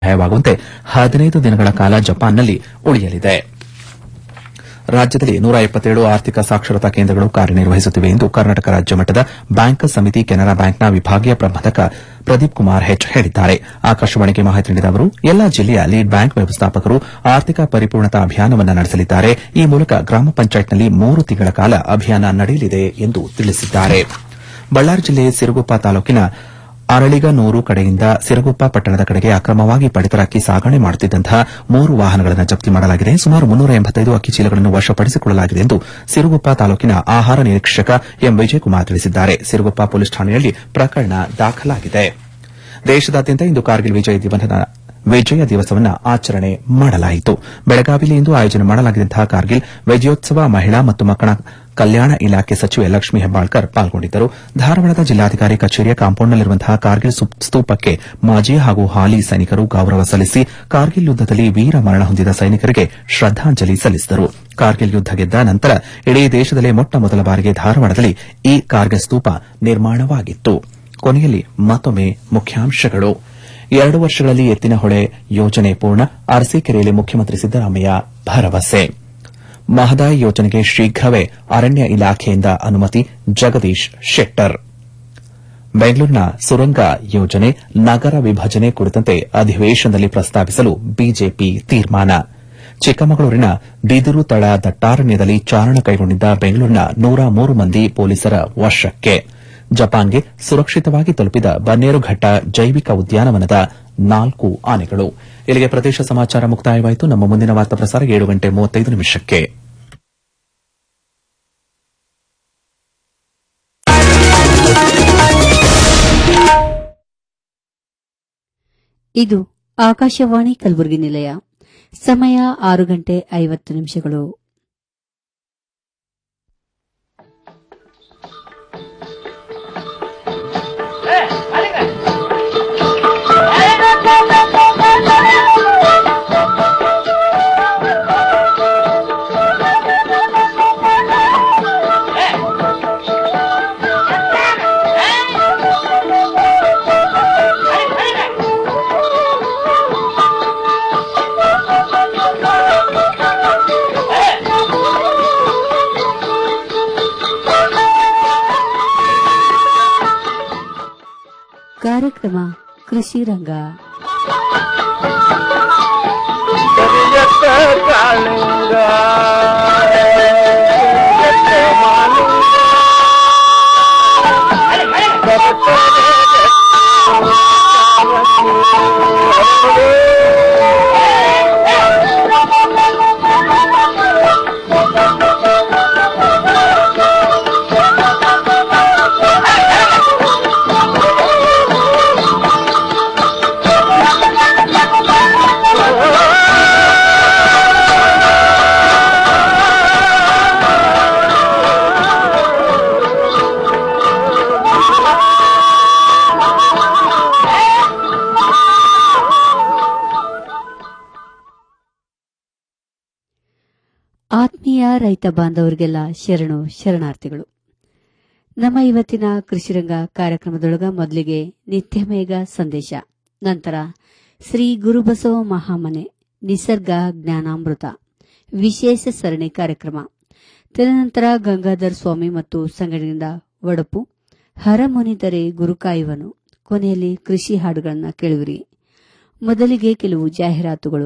ಭಯವಾಗುವಂತೆ ಹದಿನೈದು ದಿನಗಳ ಕಾಲ ಜಪಾನ್ನಲ್ಲಿ ಉಳಿಯಲಿದೆ ರಾಜ್ಯದಲ್ಲಿ ನೂರ ಎಪ್ಪತ್ತೇಳು ಆರ್ಥಿಕ ಸಾಕ್ಷರತಾ ಕೇಂದ್ರಗಳು ಕಾರ್ಯನಿರ್ವಹಿಸುತ್ತಿವೆ ಎಂದು ಕರ್ನಾಟಕ ರಾಜ್ಯ ಮಟ್ಟದ ಬ್ಯಾಂಕರ್ಸ್ ಸಮಿತಿ ಕೆನರಾ ಬ್ಯಾಂಕ್ನ ವಿಭಾಗೀಯ ಪ್ರಬಂಧಕ ಪ್ರದೀಪ್ ಕುಮಾರ್ ಹೆಚ್ ಹೇಳಿದ್ದಾರೆ ಆಕಾಶವಾಣಿಗೆ ಮಾಹಿತಿ ನೀಡಿದ ಅವರು ಎಲ್ಲಾ ಜಿಲ್ಲೆಯ ಲೀಡ್ ಬ್ಯಾಂಕ್ ವ್ಯವಸ್ಥಾಪಕರು ಆರ್ಥಿಕ ಪರಿಪೂರ್ಣತಾ ಅಭಿಯಾನವನ್ನು ನಡೆಸಲಿದ್ದಾರೆ ಈ ಮೂಲಕ ಗ್ರಾಮ ಪಂಚಾಯತ್ನಲ್ಲಿ ಮೂರು ತಿಂಗಳ ಕಾಲ ಅಭಿಯಾನ ನಡೆಯಲಿದೆ ಎಂದು ತಿಳಿಸಿದ್ದಾರೆ ಬಳ್ಳಾರಿ ಜಿಲ್ಲೆ ಸಿರುಗುಪ್ಪ ತಾಲೂಕಿನ ಅರಳಿಗನೂರು ಕಡೆಯಿಂದ ಸಿರುಗುಪ್ಪ ಪಟ್ಟಣದ ಕಡೆಗೆ ಅಕ್ರಮವಾಗಿ ಪಡಿತರ ಅಕ್ಕಿ ಸಾಗಣೆ ಮಾಡುತ್ತಿದ್ದಂತಹ ಮೂರು ವಾಹನಗಳನ್ನು ಜಪ್ತಿ ಮಾಡಲಾಗಿದೆ ಸುಮಾರು ಮುನ್ನೂರ ಎಂಬತ್ತೈದು ಅಕ್ಕಿ ಚೀಲಗಳನ್ನು ವಶಪಡಿಸಿಕೊಳ್ಳಲಾಗಿದೆ ಎಂದು ಸಿರುಗುಪ್ಪ ತಾಲೂಕಿನ ಆಹಾರ ನಿರೀಕ್ಷಕ ಎಂ ವಿಜಯಕುಮಾರ್ ತಿಳಿಸಿದ್ದಾರೆ ಸಿರುಗುಪ್ಪ ಪೊಲೀಸ್ ಠಾಣೆಯಲ್ಲಿ ಪ್ರಕರಣ ದಾಖಲಾಗಿದೆ ದೇಶದಾದ್ಯಂತ ಇಂದು ಕಾರ್ಗಿಲ್ ವಿಜಯ ದಿವಸದ ವಿಜಯ ದಿವಸವನ್ನು ಆಚರಣೆ ಮಾಡಲಾಯಿತು ಬೆಳಗಾವಿಯಲ್ಲಿ ಇಂದು ಆಯೋಜನೆ ಮಾಡಲಾಗಿದ್ದಂತಹ ಕಾರ್ಗಿಲ್ ವಿಜಯೋತ್ಸವ ಮಹಿಳಾ ಮತ್ತು ಮಕ್ಕಳ ಕಲ್ಯಾಣ ಇಲಾಖೆ ಸಚಿವೆ ಲಕ್ಷ್ಮೀ ಹೆಬ್ಬಾಳ್ಕರ್ ಪಾಲ್ಗೊಂಡಿದ್ದರು ಧಾರವಾಡದ ಜಿಲ್ಲಾಧಿಕಾರಿ ಕಚೇರಿಯ ಕಾಂಪೌಂಡ್ನಲ್ಲಿರುವಂತಹ ಕಾರ್ಗಿಲ್ ಸ್ತೂಪಕ್ಕೆ ಮಾಜಿ ಹಾಗೂ ಹಾಲಿ ಸೈನಿಕರು ಗೌರವ ಸಲ್ಲಿಸಿ ಕಾರ್ಗಿಲ್ ಯುದ್ದದಲ್ಲಿ ವೀರ ಮರಣ ಹೊಂದಿದ ಸೈನಿಕರಿಗೆ ಶ್ರದ್ದಾಂಜಲಿ ಸಲ್ಲಿಸಿದರು ಕಾರ್ಗಿಲ್ ಯುದ್ದ ಗೆದ್ದ ನಂತರ ಇಡೀ ದೇಶದಲ್ಲೇ ಮೊಟ್ಟ ಮೊದಲ ಬಾರಿಗೆ ಧಾರವಾಡದಲ್ಲಿ ಈ ಕಾರ್ಗಿಲ್ ಸ್ತೂಪ ನಿರ್ಮಾಣವಾಗಿತ್ತು ಕೊನೆಯಲ್ಲಿ ಮತ್ತೊಮ್ಮೆ ಮುಖ್ಯಾಂಶಗಳು ಎರಡು ವರ್ಷಗಳಲ್ಲಿ ಎತ್ತಿನ ಹೊಳೆ ಯೋಜನೆ ಪೂರ್ಣ ಅರಸೀಕೆರೆಯಲ್ಲಿ ಮುಖ್ಯಮಂತ್ರಿ ಸಿದ್ದರಾಮಯ್ಯ ಭರವಸೆ ಮಹದಾಯಿ ಯೋಜನೆಗೆ ಶೀಘ್ರವೇ ಅರಣ್ಯ ಇಲಾಖೆಯಿಂದ ಅನುಮತಿ ಜಗದೀಶ್ ಶೆಟ್ಟರ್ ಬೆಂಗಳೂರಿನ ಸುರಂಗ ಯೋಜನೆ ನಗರ ವಿಭಜನೆ ಕುರಿತಂತೆ ಅಧಿವೇಶನದಲ್ಲಿ ಪ್ರಸ್ತಾವಿಸಲು ಬಿಜೆಪಿ ತೀರ್ಮಾನ ಚಿಕ್ಕಮಗಳೂರಿನ ಬಿದಿರು ತಳ ದಟ್ಟಾರಣ್ಯದಲ್ಲಿ ಚಾರಣ ಕೈಗೊಂಡಿದ್ದ ಬೆಂಗಳೂರಿನ ನೂರ ಮೂರು ಮಂದಿ ಪೊಲೀಸರ ವಶಕ್ಕೆ ಜಪಾನ್ಗೆ ಸುರಕ್ಷಿತವಾಗಿ ತಲುಪಿದ ಬನ್ನೇರುಘಟ್ಟ ಜೈವಿಕ ಉದ್ಯಾನವನದ ನಾಲ್ಕು ಆನೆಗಳು ಇಲ್ಲಿಗೆ ಪ್ರದೇಶ ಸಮಾಚಾರ ಮುಕ್ತಾಯವಾಯಿತು ನಮ್ಮ ಮುಂದಿನ ವಾರ್ತಾ ಪ್ರಸಾರ ಏಳು ಗಂಟೆ ಮೂವತ್ತೈದು ನಿಮಿಷಕ್ಕೆ ಇದು ಆಕಾಶವಾಣಿ ಕಲಬುರಗಿ ನಿಲಯ ಸಮಯ ಆರು ಗಂಟೆ ಐವತ್ತು ನಿಮಿಷಗಳು ಕಾರ್ಯಕ್ರಮ ಕೃಷಿ ರಂಗ ಕರಿಯತ್ತ ಕಾಳಿಂಗ ಕರಿಯತ್ತ ಮಾಲಿಂಗ ಆತ್ಮೀಯ ರೈತ ಬಾಂಧವರಿಗೆಲ್ಲ ಶರಣು ಶರಣಾರ್ಥಿಗಳು ನಮ್ಮ ಇವತ್ತಿನ ಕೃಷಿರಂಗ ಕಾರ್ಯಕ್ರಮದೊಳಗ ಮೊದಲಿಗೆ ನಿತ್ಯಮೇಘ ಸಂದೇಶ ನಂತರ ಶ್ರೀ ಗುರುಬಸವ ಮಹಾಮನೆ ನಿಸರ್ಗ ಜ್ಞಾನಾಮೃತ ವಿಶೇಷ ಸರಣಿ ಕಾರ್ಯಕ್ರಮ ತದನಂತರ ಗಂಗಾಧರ್ ಸ್ವಾಮಿ ಮತ್ತು ಸಂಘಟನೆಯಿಂದ ಒಡಪು ಹರಮುನಿದರೆ ಗುರುಕಾಯುವನು ಕೊನೆಯಲ್ಲಿ ಕೃಷಿ ಹಾಡುಗಳನ್ನು ಕೇಳುವಿರಿ ಮೊದಲಿಗೆ ಕೆಲವು ಜಾಹೀರಾತುಗಳು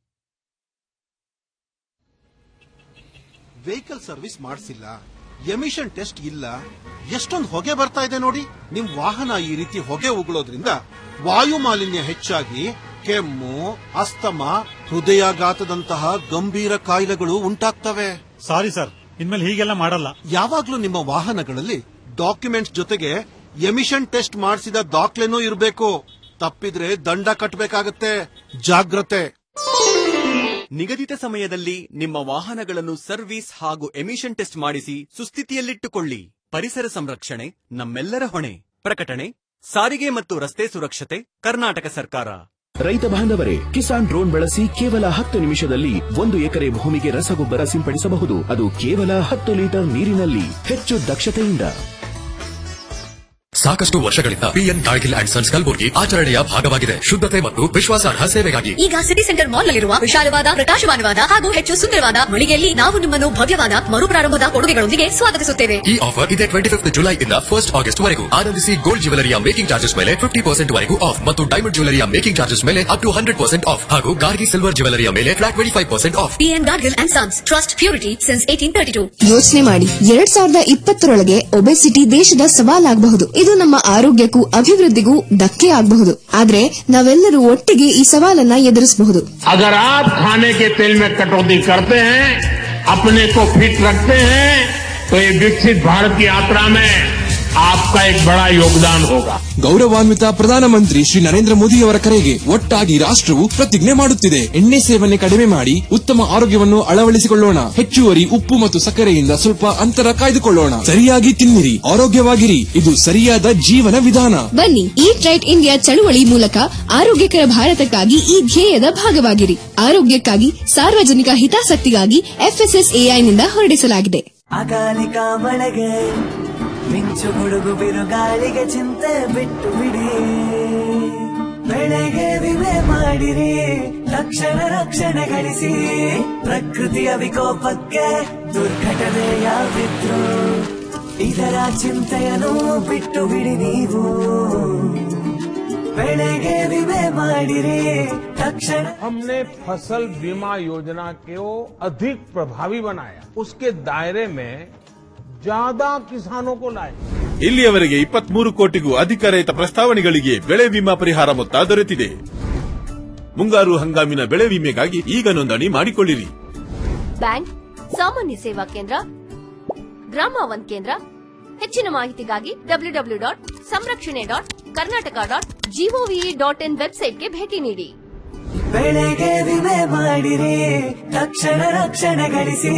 ವೆಹಿಕಲ್ ಸರ್ವಿಸ್ ಮಾಡಿಸಿಲ್ಲ ಎಮಿಷನ್ ಟೆಸ್ಟ್ ಇಲ್ಲ ಎಷ್ಟೊಂದು ಹೊಗೆ ಬರ್ತಾ ಇದೆ ನೋಡಿ ನಿಮ್ ವಾಹನ ಈ ರೀತಿ ಹೊಗೆ ಉಗುಳೋದ್ರಿಂದ ವಾಯು ಮಾಲಿನ್ಯ ಹೆಚ್ಚಾಗಿ ಕೆಮ್ಮು ಅಸ್ತಮ ಹೃದಯಾಘಾತದಂತಹ ಗಂಭೀರ ಕಾಯಿಲೆಗಳು ಉಂಟಾಗ್ತವೆ ಸಾರಿ ಸರ್ ಇನ್ಮೇಲೆ ಹೀಗೆಲ್ಲ ಮಾಡಲ್ಲ ಯಾವಾಗ್ಲೂ ನಿಮ್ಮ ವಾಹನಗಳಲ್ಲಿ ಡಾಕ್ಯುಮೆಂಟ್ಸ್ ಜೊತೆಗೆ ಎಮಿಷನ್ ಟೆಸ್ಟ್ ಮಾಡಿಸಿದ ದಾಖಲೆನೂ ಇರಬೇಕು ತಪ್ಪಿದ್ರೆ ದಂಡ ಕಟ್ಟಬೇಕಾಗತ್ತೆ ಜಾಗ್ರತೆ ನಿಗದಿತ ಸಮಯದಲ್ಲಿ ನಿಮ್ಮ ವಾಹನಗಳನ್ನು ಸರ್ವಿಸ್ ಹಾಗೂ ಎಮಿಷನ್ ಟೆಸ್ಟ್ ಮಾಡಿಸಿ ಸುಸ್ಥಿತಿಯಲ್ಲಿಟ್ಟುಕೊಳ್ಳಿ ಪರಿಸರ ಸಂರಕ್ಷಣೆ ನಮ್ಮೆಲ್ಲರ ಹೊಣೆ ಪ್ರಕಟಣೆ ಸಾರಿಗೆ ಮತ್ತು ರಸ್ತೆ ಸುರಕ್ಷತೆ ಕರ್ನಾಟಕ ಸರ್ಕಾರ ರೈತ ಬಾಂಧವರೇ ಕಿಸಾನ್ ಡ್ರೋನ್ ಬಳಸಿ ಕೇವಲ ಹತ್ತು ನಿಮಿಷದಲ್ಲಿ ಒಂದು ಎಕರೆ ಭೂಮಿಗೆ ರಸಗೊಬ್ಬರ ಸಿಂಪಡಿಸಬಹುದು ಅದು ಕೇವಲ ಹತ್ತು ಲೀಟರ್ ನೀರಿನಲ್ಲಿ ಹೆಚ್ಚು ದಕ್ಷತೆಯಿಂದ ಸಾಕಷ್ಟು ವರ್ಷಗಳಿಂದ PN Gadgil and sons Kalaburagi ಆಚರಣೆಯ ಭಾಗವಾಗಿದೆ ಶುದ್ಧತೆ ಮತ್ತು ವಿಶ್ವಾಸಾರ್ಹ ಸೇವೆಗಾಗಿ ಈಗ ಸಿಟಿ ಸೆಂಟರ್ ಮಾಲ್ ನಲ್ಲಿರುವ ವಿಶಾಲವಾದ ಪ್ರಕಾಶಮಾನವಾದ ಹಾಗೂ ಹೆಚ್ಚು ಸುಂದರವಾದ ಮಳಿಗೆಯಲ್ಲಿ ನಾವು ನಿಮ್ಮನ್ನು ಭವ್ಯವಾದ ಮರುಪ್ರಾರಂಭದ ಕೊಡುಗೆಗಳೊಂದಿಗೆ ಸ್ವಾಗತಿಸುತ್ತೇವೆ ಈ ಆಫರ್ ಇದೆ ಟ್ವೆಂಟಿ ಫಿಫ್ತ್ ಜುಲೈ ಇಂದ ಫಸ್ಟ್ ಆಗಸ್ಟ್ ವರೆಗೂ ಆನಂದಿಸಿ ಗೋಲ್ಡ್ ಜ್ಯುವೆಲರಿಯ ಮೇಕಿಂಗ್ ಚಾರ್ಜಸ್ ಮೇಲೆ ಫಿಫ್ಟಿ ಪರ್ಸೆಂಟ್ ವರೆಗೂ ಆಫ್ ಮತ್ತು ಡೈಮಂಡ್ ಜ್ಯುವೆಲರಿಯ ಮೇಕಿಂಗ್ ಚಾರ್ಜಸ್ ಮೇಲೆ up to hundred percent off ಹಾಗೂ ಗಾರ್ಗಿ ಸಿಲ್ವರ್ ಜ್ಯುವೆಲರಿಯ ಮೇಲೆ flat twenty five percent off PN Gadgil and sons trust purity since eighteen thirty two ಯೋಚನೆ ಮಾಡಿ ಎರಡ್ ಸಾವಿರದ ಇಪ್ಪತ್ತರೊಳಗೆ ಒಬೆಸಿಟಿ ದೇಶದ ಸವಾಲಾಗಬಹುದು ಇದು ನಮ್ಮ ಆರೋಗ್ಯಕ್ಕೂ ಅಭಿವೃದ್ಧಿಗೂ ಧಕ್ಕೆ ಆಗಬಹುದು ಆದ್ರೆ ನಾವೆಲ್ಲರೂ ಒಟ್ಟಿಗೆ ಈ ಸವಾಲನ್ನ ಎದುರಿಸಬಹುದು अगर आप खाने के तेल में कटौती करते हैं अपने को फिट रखते हैं तो ये विकसित भारत की यात्रा में आपका एक बड़ा योगदान होगा ಗೌರವಾನ್ವಿತ ಪ್ರಧಾನಮಂತ್ರಿ ಶ್ರೀ ನರೇಂದ್ರ ಮೋದಿಯವರ ಕರೆಗೆ ಒಟ್ಟಾಗಿ ರಾಷ್ಟ್ರವು ಪ್ರತಿಜ್ಞೆ ಮಾಡುತ್ತಿದೆ ಎಣ್ಣೆ ಸೇವನೆ ಕಡಿಮೆ ಮಾಡಿ ಉತ್ತಮ ಆರೋಗ್ಯವನ್ನು ಅಳವಡಿಸಿಕೊಳ್ಳೋಣ ಹೆಚ್ಚುವರಿ ಉಪ್ಪು ಮತ್ತು ಸಕ್ಕರೆಯಿಂದ ಸ್ವಲ್ಪ ಅಂತರ ಕಾಯ್ದುಕೊಳ್ಳೋಣ ಸರಿಯಾಗಿ ತಿನ್ನಿರಿ ಆರೋಗ್ಯವಾಗಿರಿ ಇದು ಸರಿಯಾದ ಜೀವನ ವಿಧಾನ ಬನ್ನಿ ಈಟ್ ರೈಟ್ ಇಂಡಿಯಾ ಚಳುವಳಿ ಮೂಲಕ ಆರೋಗ್ಯಕರ ಭಾರತಕ್ಕಾಗಿ ಈ ಧ್ಯೇಯದ ಭಾಗವಾಗಿರಿ ಆರೋಗ್ಯಕ್ಕಾಗಿ ಸಾರ್ವಜನಿಕ ಹಿತಾಸಕ್ತಿಗಾಗಿ ಎಫ್ಎಸ್ಎಸ್ಎಐನಿಂದ ಹೊರಡಿಸಲಾಗಿದೆ ಅಕಾಲಿಕ ಮಳೆಗೆ ಮಿಂಚು ಗುಡುಗು ಬಿರುಗಾಳಿಗೆ ಚಿಂತೆ ಬಿಟ್ಟು ಬಿಡಿ ಬೆಳೆಗೆ ವಿಮೆ ಮಾಡಿರಿ ತಕ್ಷಣ ರಕ್ಷಣೆ ಗಳಿಸಿ ಪ್ರಕೃತಿಯ ವಿಕೋಪಕ್ಕೆ ದುರ್ಘಟನೆ ಯಾವಿದ್ರು ಇದರ ಚಿಂತೆಯನ್ನು ಬಿಟ್ಟು ಬಿಡಿ ನೀವು ಬೆಳೆಗೆ ವಿಮೆ ಮಾಡಿರಿ ತಕ್ಷಣ हमने फसल बीमा योजना को अधिक प्रभावी बनाया उसके दायरे में ज्यादा किसानों को लाए ಇಲ್ಲಿಯವರೆಗೆ ಇಪ್ಪತ್ಮೂರು ಕೋಟಿಗೂ ಅಧಿಕ ರೈತ ಪ್ರಸ್ತಾವನೆಗಳಿಗೆ ಬೆಳೆ ವಿಮಾ ಪರಿಹಾರ ಮೊತ್ತ ದೊರೆತಿದೆ ಮುಂಗಾರು ಹಂಗಾಮಿನ ಬೆಳೆ ವಿಮೆಗಾಗಿ ಈಗ ನೋಂದಣಿ ಮಾಡಿಕೊಳ್ಳಿರಿ ಬ್ಯಾಂಕ್ ಸಾಮಾನ್ಯ ಸೇವಾ ಕೇಂದ್ರ ಗ್ರಾಮ ಒಂದ್ ಕೇಂದ್ರ ಹೆಚ್ಚಿನ ಮಾಹಿತಿಗಾಗಿ W W dot Samrakshane dot Karnataka dot GOV dot in ವೆಬ್ಸೈಟ್ಗೆ ಭೇಟಿ ನೀಡಿ ಬೆಳೆಗೆ ವಿಮೆ ಮಾಡಿರಿ ತಕ್ಷಣ ರಕ್ಷಣೆ ಗಳಿಸಿ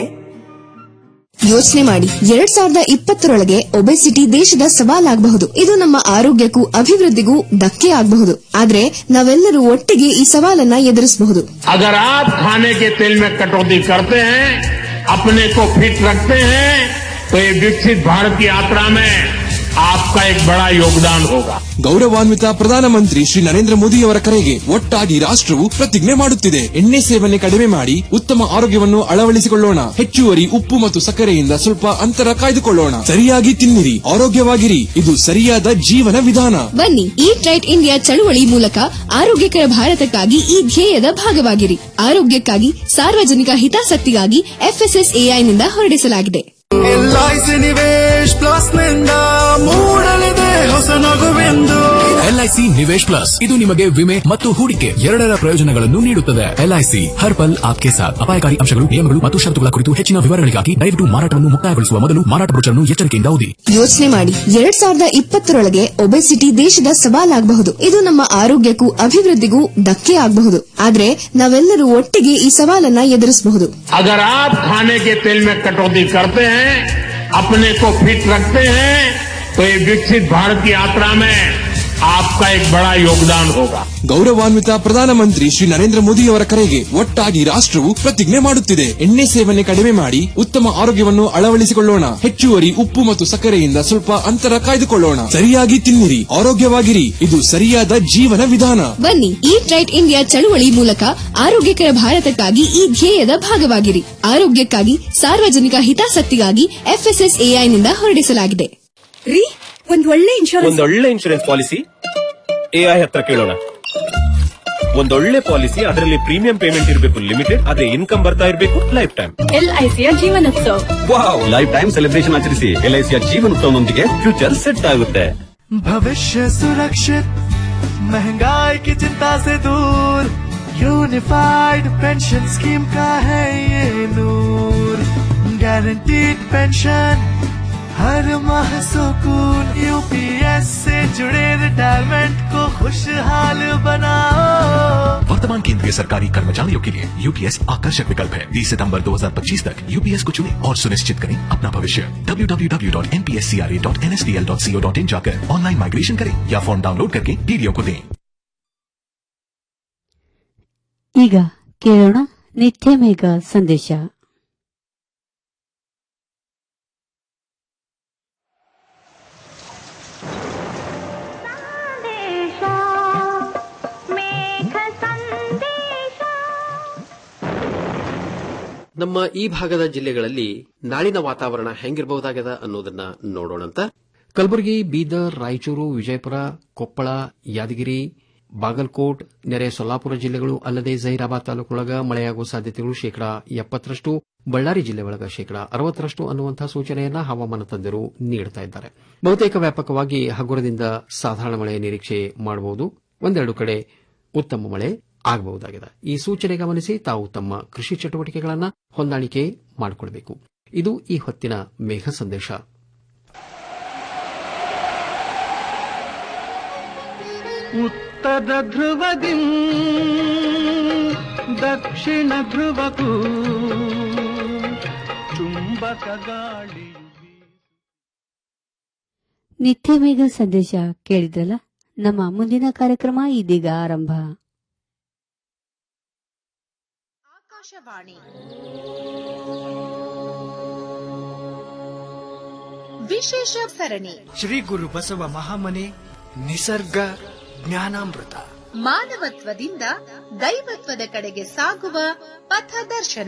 ಯೋಚನೆ ಮಾಡಿ ಎರಡ್ ಸಾವಿರದ ಇಪ್ಪತ್ತರೊಳಗೆ ಒಬೆಸಿಟಿ ದೇಶದ ಸವಾಲಾಗಬಹುದು ಇದು ನಮ್ಮ ಆರೋಗ್ಯಕ್ಕೂ ಅಭಿವೃದ್ಧಿಗೂ ಧಕ್ಕೆ ಆಗಬಹುದು ಆದ್ರೆ ನಾವೆಲ್ಲರೂ ಒಟ್ಟಿಗೆ ಈ ಸವಾಲನ್ನ ಎದುರಿಸಬಹುದು अगर आप खाने के तेल में कटौती करते हैं अपने को फिट रखते हैं तो ये विकसित भारत की यात्रा में आपका एक बड़ा योगदान होगा ಗೌರವಾನ್ವಿತ ಪ್ರಧಾನಮಂತ್ರಿ ಶ್ರೀ ನರೇಂದ್ರ ಮೋದಿಯವರ ಕರೆಗೆ ಒಟ್ಟಾಗಿ ರಾಷ್ಟ್ರವು ಪ್ರತಿಜ್ಞೆ ಮಾಡುತ್ತಿದೆ ಎಣ್ಣೆ ಸೇವನೆ ಕಡಿಮೆ ಮಾಡಿ ಉತ್ತಮ ಆರೋಗ್ಯವನ್ನು ಅಳವಡಿಸಿಕೊಳ್ಳೋಣ ಹೆಚ್ಚುವರಿ ಉಪ್ಪು ಮತ್ತು ಸಕ್ಕರೆಯಿಂದ ಸ್ವಲ್ಪ ಅಂತರ ಕಾಯ್ದುಕೊಳ್ಳೋಣ ಸರಿಯಾಗಿ ತಿನ್ನಿರಿ ಆರೋಗ್ಯವಾಗಿರಿ ಇದು ಸರಿಯಾದ ಜೀವನ ವಿಧಾನ ಬನ್ನಿ ಈಟ್ ರೈಟ್ ಇಂಡಿಯಾ ಚಳುವಳಿ ಮೂಲಕ ಆರೋಗ್ಯಕರ ಭಾರತಕ್ಕಾಗಿ ಈ ಧ್ಯೇಯದ ಭಾಗವಾಗಿರಿ ಆರೋಗ್ಯಕ್ಕಾಗಿ ಸಾರ್ವಜನಿಕ ಹಿತಾಸಕ್ತಿಗಾಗಿ ಎಫ್ಎಸ್ಎಸ್ಎಐನಿಂದ ಹೊರಡಿಸಲಾಗಿದೆ ಎಲ್ಐಸಿ ನಿವೇಶ್ ಪ್ಲಸ್ ನಿಂದ ಮೂಡಲಿದೆ ಹೊಸ ನಗುವೆಂದು ಎಲ್ಐಸಿ ನಿವೇಶ್ ಪ್ಲಸ್ ಇದು ನಿಮಗೆ ವಿಮೆ ಮತ್ತು ಹೂಡಿಕೆ ಎರಡರ ಪ್ರಯೋಜನಗಳನ್ನು ನೀಡುತ್ತದೆ ಎಲ್ಐಸಿ ಹರ್ ಪಲ್ ಆಪ್ಕೆ ಸಾಥ್ ಅಪಾಯಕಾರಿ ಅಂಶಗಳು ನಿಯಮಗಳು ಮತ್ತು ಷರತ್ತುಗಳ ಕುರಿತು ಹೆಚ್ಚಿನ ವಿವರಗಳಿಗಾಗಿ ದಯವಿಟ್ಟು ಮಾರಾಟವನ್ನು ಮುಕ್ತಾಯಗೊಳಿಸುವ ಮೊದಲು ಮಾರಾಟ ಬ್ರೋಚರ್ನ್ನು ಎಚ್ಚರಿಕೆಯಿಂದ ಓದಿ ಯೋಚನೆ ಮಾಡಿ ಎರಡ್ ಸಾವಿರದ ಇಪ್ಪತ್ತರೊಳಗೆ ಒಬೆಸಿಟಿ ದೇಶದ ಸವಾಲಾಗಬಹುದು ಇದು ನಮ್ಮ ಆರೋಗ್ಯಕ್ಕೂ ಅಭಿವೃದ್ಧಿಗೂ ಧಕ್ಕೆ ಆಗಬಹುದು ಆದ್ರೆ ನಾವೆಲ್ಲರೂ ಒಟ್ಟಿಗೆ ಈ ಸವಾಲನ್ನ ಎದುರಿಸಬಹುದು अगर आप खाने के तेल में कटौती करते हैं अपने को फिट रखते हैं तो ये विकसित भारत की यात्रा में आपका एक बड़ा योगदान होगा ಗೌರವಾನ್ವಿತ ಪ್ರಧಾನಮಂತ್ರಿ ಶ್ರೀ ನರೇಂದ್ರ ಮೋದಿಯವರ ಕರೆಗೆ ಒಟ್ಟಾಗಿ ರಾಷ್ಟ್ರವು ಪ್ರತಿಜ್ಞೆ ಮಾಡುತ್ತಿದೆ ಎಣ್ಣೆ ಸೇವನೆ ಕಡಿಮೆ ಮಾಡಿ ಉತ್ತಮ ಆರೋಗ್ಯವನ್ನು ಅಳವಡಿಸಿಕೊಳ್ಳೋಣ ಹೆಚ್ಚುವರಿ ಉಪ್ಪು ಮತ್ತು ಸಕ್ಕರೆಯಿಂದ ಸ್ವಲ್ಪ ಅಂತರ ಕಾಯ್ದುಕೊಳ್ಳೋಣ ಸರಿಯಾಗಿ ತಿನ್ನಿರಿ ಆರೋಗ್ಯವಾಗಿರಿ ಇದು ಸರಿಯಾದ ಜೀವನ ವಿಧಾನ ಬನ್ನಿ ಈಟ್ ರೈಟ್ ಇಂಡಿಯಾ ಚಳುವಳಿ ಮೂಲಕ ಆರೋಗ್ಯಕರ ಭಾರತಕ್ಕಾಗಿ ಈ ಧ್ಯೇಯದ ಭಾಗವಾಗಿರಿ ಆರೋಗ್ಯಕ್ಕಾಗಿ ಸಾರ್ವಜನಿಕ ಹಿತಾಸಕ್ತಿಗಾಗಿ ಎಫ್ಎಸ್ಎಸ್ಎಐನಿಂದ ಹೊರಡಿಸಲಾಗಿದೆ ರೀ ಒಂದ್ ಒಳ್ಳೆ ಇನ್ಶೂರೆನ್ಸ್ ಒಂದೊಳ್ಳೆ ಇನ್ಶೂರೆನ್ಸ್ ಪಾಲಿಸಿ ಎಐ ಹತ್ರ ಕೇಳೋಣ ಒಂದೊಳ್ಳೆ ಪಾಲಿಸಿ ಅದರಲ್ಲಿ ಪ್ರೀಮಿಯಂ ಪೇಮೆಂಟ್ ಇರಬೇಕು ಲಿಮಿಟೆಡ್ ಅದೇ ಇನ್ಕಮ್ ಬರ್ತಾ ಇರಬೇಕು ಲೈಫ್ ಟೈಮ್ ಎಲ್ಐಸಿಯ ಜೀವನೋತ್ಸವ ವಾವ್ ಲೈಫ್ ಟೈಮ್ ಸೆಲೆಬ್ರೇಷನ್ ಆಚರಿಸಿ ಎಲ್ಐಸಿಯ ಜೀವನೋತ್ಸವನೊಂದಿಗೆ ಫ್ಯೂಚರ್ ಸೆಟ್ ಆಗುತ್ತೆ भविष्य सुरक्षित महंगाई की चिंता से दूर यूनिफाइड पेंशन स्कीम का है ये नूर गारंटीड पेंशन हर माह सुकून यूपीएस से जुड़े रिटायरमेंट को खुशहाल बनाओ वर्तमान केंद्रीय सरकारी कर्मचारियों के लिए यूपीएस आकर्षक विकल्प है 20 सितंबर 2025 तक यूपीएस को चुनें और सुनिश्चित करें अपना भविष्य www.npscra.nsdl.co.in जाकर ऑनलाइन माइग्रेशन करें या फॉर्म डाउनलोड करके डीडीओ को दें ಈಗ ಕೇಳೋಣ ನಿತ್ಯ ಮೇಘ ಸಂದೇಶ ನಮ್ಮ ಈ ಭಾಗದ ಜಿಲ್ಲೆಗಳಲ್ಲಿ ನಾಳಿನ ವಾತಾವರಣ ಹೆಂಗಿರಬಹುದಾಗದ ಅನ್ನೋದನ್ನ ನೋಡೋಣಂತ ಕಲಬುರಗಿ ಬೀದರ್ ರಾಯಚೂರು ವಿಜಯಪುರ ಕೊಪ್ಪಳ ಯಾದಗಿರಿ ಬಾಗಲಕೋಟ್ ನೆರೆ ಸೊಲ್ಲಾಪುರ ಜಿಲ್ಲೆಗಳು ಅಲ್ಲದೆ ಜಹೀರಾಬಾದ್ ತಾಲೂಕೊಳಗ ಮಳೆಯಾಗುವ ಸಾಧ್ಯತೆಗಳು ಶೇಕಡಾ ಎಪ್ಪತ್ತರಷ್ಟು ಬಳ್ಳಾರಿ ಜಿಲ್ಲೆ ಒಳಗ ಶೇಕಡಾ ಅರವತ್ತರಷ್ಟು ಅನ್ನುವಂತಹ ಸೂಚನೆಯನ್ನ ಹವಾಮಾನ ತಜ್ಞರು ನೀಡುತ್ತಾ ಇದ್ದಾರೆ ಬಹುತೇಕ ವ್ಯಾಪಕವಾಗಿ ಹಗುರದಿಂದ ಸಾಧಾರಣ ಮಳೆ ನಿರೀಕ್ಷೆ ಮಾಡಬಹುದು ಒಂದೆರಡು ಕಡೆ ಉತ್ತಮ ಮಳೆ ಆಗಬಹುದಾಗಿದೆ ಈ ಸೂಚನೆ ಗಮನಿಸಿ ತಾವು ತಮ್ಮ ಕೃಷಿ ಚಟುವಟಿಕೆಗಳನ್ನು ಹೊಂದಾಣಿಕೆ ಮಾಡಿಕೊಳ್ಳಬೇಕು ಇದು ಈ ಹೊತ್ತಿನ ಮೇಘ ಸಂದೇಶ ಉತ್ತರ ಧ್ರುವದಿ ದಕ್ಷಿಣ ಧ್ರುವಕ್ಕೂ ಚುಂಬಕ ಗಾಳಿ ನಿತ್ಯ ಮೇಘ ಸಂದೇಶ ಕೇಳಿದ್ರಲ್ಲ ನಮ್ಮ ಮುಂದಿನ ಕಾರ್ಯಕ್ರಮ ಇದೀಗ ಆರಂಭ ಆಕಾಶವಾಣಿ ವಿಶೇಷ ಸರಣಿ ಶ್ರೀ ಗುರು ಬಸವ ಮಹಾಮನೆ ನಿಸರ್ಗ ಜ್ಞಾನಾಮೃತ ಮಾನವತ್ವದಿಂದ ದೈವತ್ವದ ಕಡೆಗೆ ಸಾಗುವ ಪಥದರ್ಶನ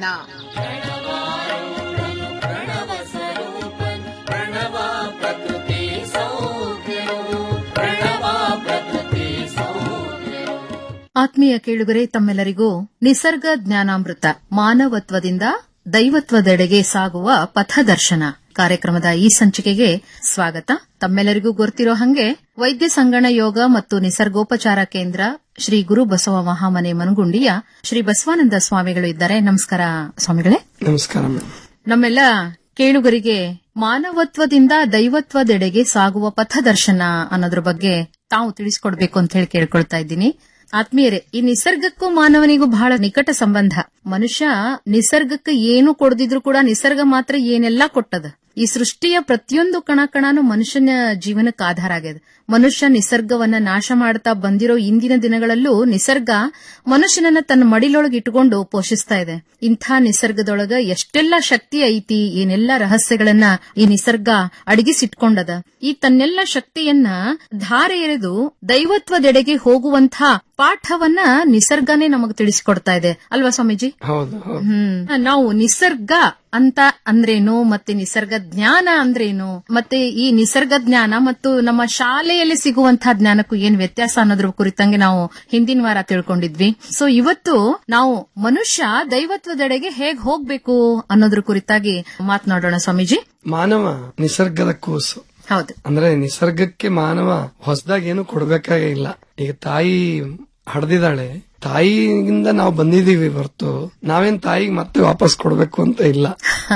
ಆತ್ಮೀಯ ಕೇಳುಗರೆ ತಮ್ಮೆಲ್ಲರಿಗೂ ನಿಸರ್ಗ ಜ್ಞಾನಾಮೃತ ಮಾನವತ್ವದಿಂದ ದೈವತ್ವದೆಡೆಗೆ ಸಾಗುವ ಪಥದರ್ಶನ ಕಾರ್ಯಕ್ರಮದ ಈ ಸಂಚಿಕೆಗೆ ಸ್ವಾಗತ ತಮ್ಮೆಲ್ಲರಿಗೂ ಗೊತ್ತಿರೋ ಹಂಗೆ ವೈದ್ಯ ಸಂಗಣ ಯೋಗ ಮತ್ತು ನಿಸರ್ಗೋಪಚಾರ ಕೇಂದ್ರ ಶ್ರೀ ಗುರು ಬಸವ ಮಹಾಮನೆ ಮನಗುಂಡಿಯ ಶ್ರೀ ಬಸವಾನಂದ ಸ್ವಾಮಿಗಳು ಇದ್ದಾರೆ ನಮಸ್ಕಾರ ಸ್ವಾಮಿಗಳೇ ನಮಸ್ಕಾರ ನಮ್ಮೆಲ್ಲ ಕೇಳುಗರಿಗೆ ಮಾನವತ್ವದಿಂದ ದೈವತ್ವದೆಡೆಗೆ ಸಾಗುವ ಪಥದರ್ಶನ ಅನ್ನೋದ್ರ ಬಗ್ಗೆ ತಾವು ತಿಳಿಸ್ಕೊಡ್ಬೇಕು ಅಂತ ಹೇಳಿ ಕೇಳ್ಕೊಳ್ತಾ ಇದ್ದೀನಿ ಆತ್ಮೀಯರೇ ಈ ನಿಸರ್ಗಕ್ಕೂ ಮಾನವನಿಗೂ ಬಹಳ ನಿಕಟ ಸಂಬಂಧ ಮನುಷ್ಯ ನಿಸರ್ಗಕ್ಕೆ ಏನು ಕೊಡದಿದ್ರು ಕೂಡ ನಿಸರ್ಗ ಮಾತ್ರ ಏನೆಲ್ಲಾ ಕೊಟ್ಟದ ಈ ಸೃಷ್ಟಿಯ ಪ್ರತಿಯೊಂದು ಕಣ ಕಣನು ಮನುಷ್ಯನ ಜೀವನಕ್ಕೆ ಆಧಾರ ಆಗ್ಯದ ಮನುಷ್ಯ ನಿಸರ್ಗವನ್ನ ನಾಶ ಮಾಡ್ತಾ ಬಂದಿರೋ ಇಂದಿನ ದಿನಗಳಲ್ಲೂ ನಿಸರ್ಗ ಮನುಷ್ಯನನ್ನ ತನ್ನ ಮಡಿಲೊಳಗೆ ಇಟ್ಟುಕೊಂಡು ಪೋಷಿಸ್ತಾ ಇದೆ ಇಂಥ ನಿಸರ್ಗದೊಳಗ ಎಷ್ಟೆಲ್ಲ ಶಕ್ತಿ ಐತಿ ಏನೆಲ್ಲ ರಹಸ್ಯಗಳನ್ನ ಈ ನಿಸರ್ಗ ಅಡಗಿಸಿಟ್ಕೊಂಡದ ಈ ತನ್ನೆಲ್ಲ ಶಕ್ತಿಯನ್ನ ಧಾರೆ ಎರೆದು ದೈವತ್ವದೆಡೆಗೆ ಹೋಗುವಂಥ ಪಾಠವನ್ನ ನಿಸರ್ಗನೇ ನಮಗ್ ತಿಳಿಸಿಕೊಡ್ತಾ ಇದೆ ಅಲ್ವಾ ಸ್ವಾಮೀಜಿ ಹೌದು ಹ್ಮ್ ನಾವು ನಿಸರ್ಗ ಅಂತ ಅಂದ್ರೇನು ಮತ್ತೆ ನಿಸರ್ಗ ಜ್ಞಾನ ಅಂದ್ರೇನು ಮತ್ತೆ ಈ ನಿಸರ್ಗ ಜ್ಞಾನ ಮತ್ತು ನಮ್ಮ ಶಾಲೆಯಲ್ಲಿ ಸಿಗುವಂತಹ ಜ್ಞಾನಕ್ಕೂ ಏನ್ ವ್ಯತ್ಯಾಸ ಅನ್ನೋದ್ರ ಕುರಿತಂಗೆ ನಾವು ಹಿಂದಿನ ವಾರ ತಿಳ್ಕೊಂಡಿದ್ವಿ ಸೊ ಇವತ್ತು ನಾವು ಮನುಷ್ಯ ದೈವತ್ವದೆಡೆಗೆ ಹೇಗ್ ಹೋಗ್ಬೇಕು ಅನ್ನೋದ್ರ ಕುರಿತಾಗಿ ಮಾತನಾಡೋಣ ಸ್ವಾಮೀಜಿ ಮಾನವ ನಿಸರ್ಗದ ಕೂಸು ಹೌದು ಅಂದ್ರೆ ನಿಸರ್ಗಕ್ಕೆ ಮಾನವ ಹೊಸದಾಗಿ ಏನು ಕೊಡ್ಬೇಕಾಗೇ ಇಲ್ಲ ಈಗ ತಾಯಿ ಹಡ್ದಿದ್ದಾಳೆ ತಾಯಿಯಿಂದ ನಾವು ಬಂದಿದೀವಿ ಹೊರತು ನಾವೇನ್ ತಾಯಿಗೆ ಮತ್ತೆ ವಾಪಸ್ ಕೊಡ್ಬೇಕು ಅಂತ ಇಲ್ಲ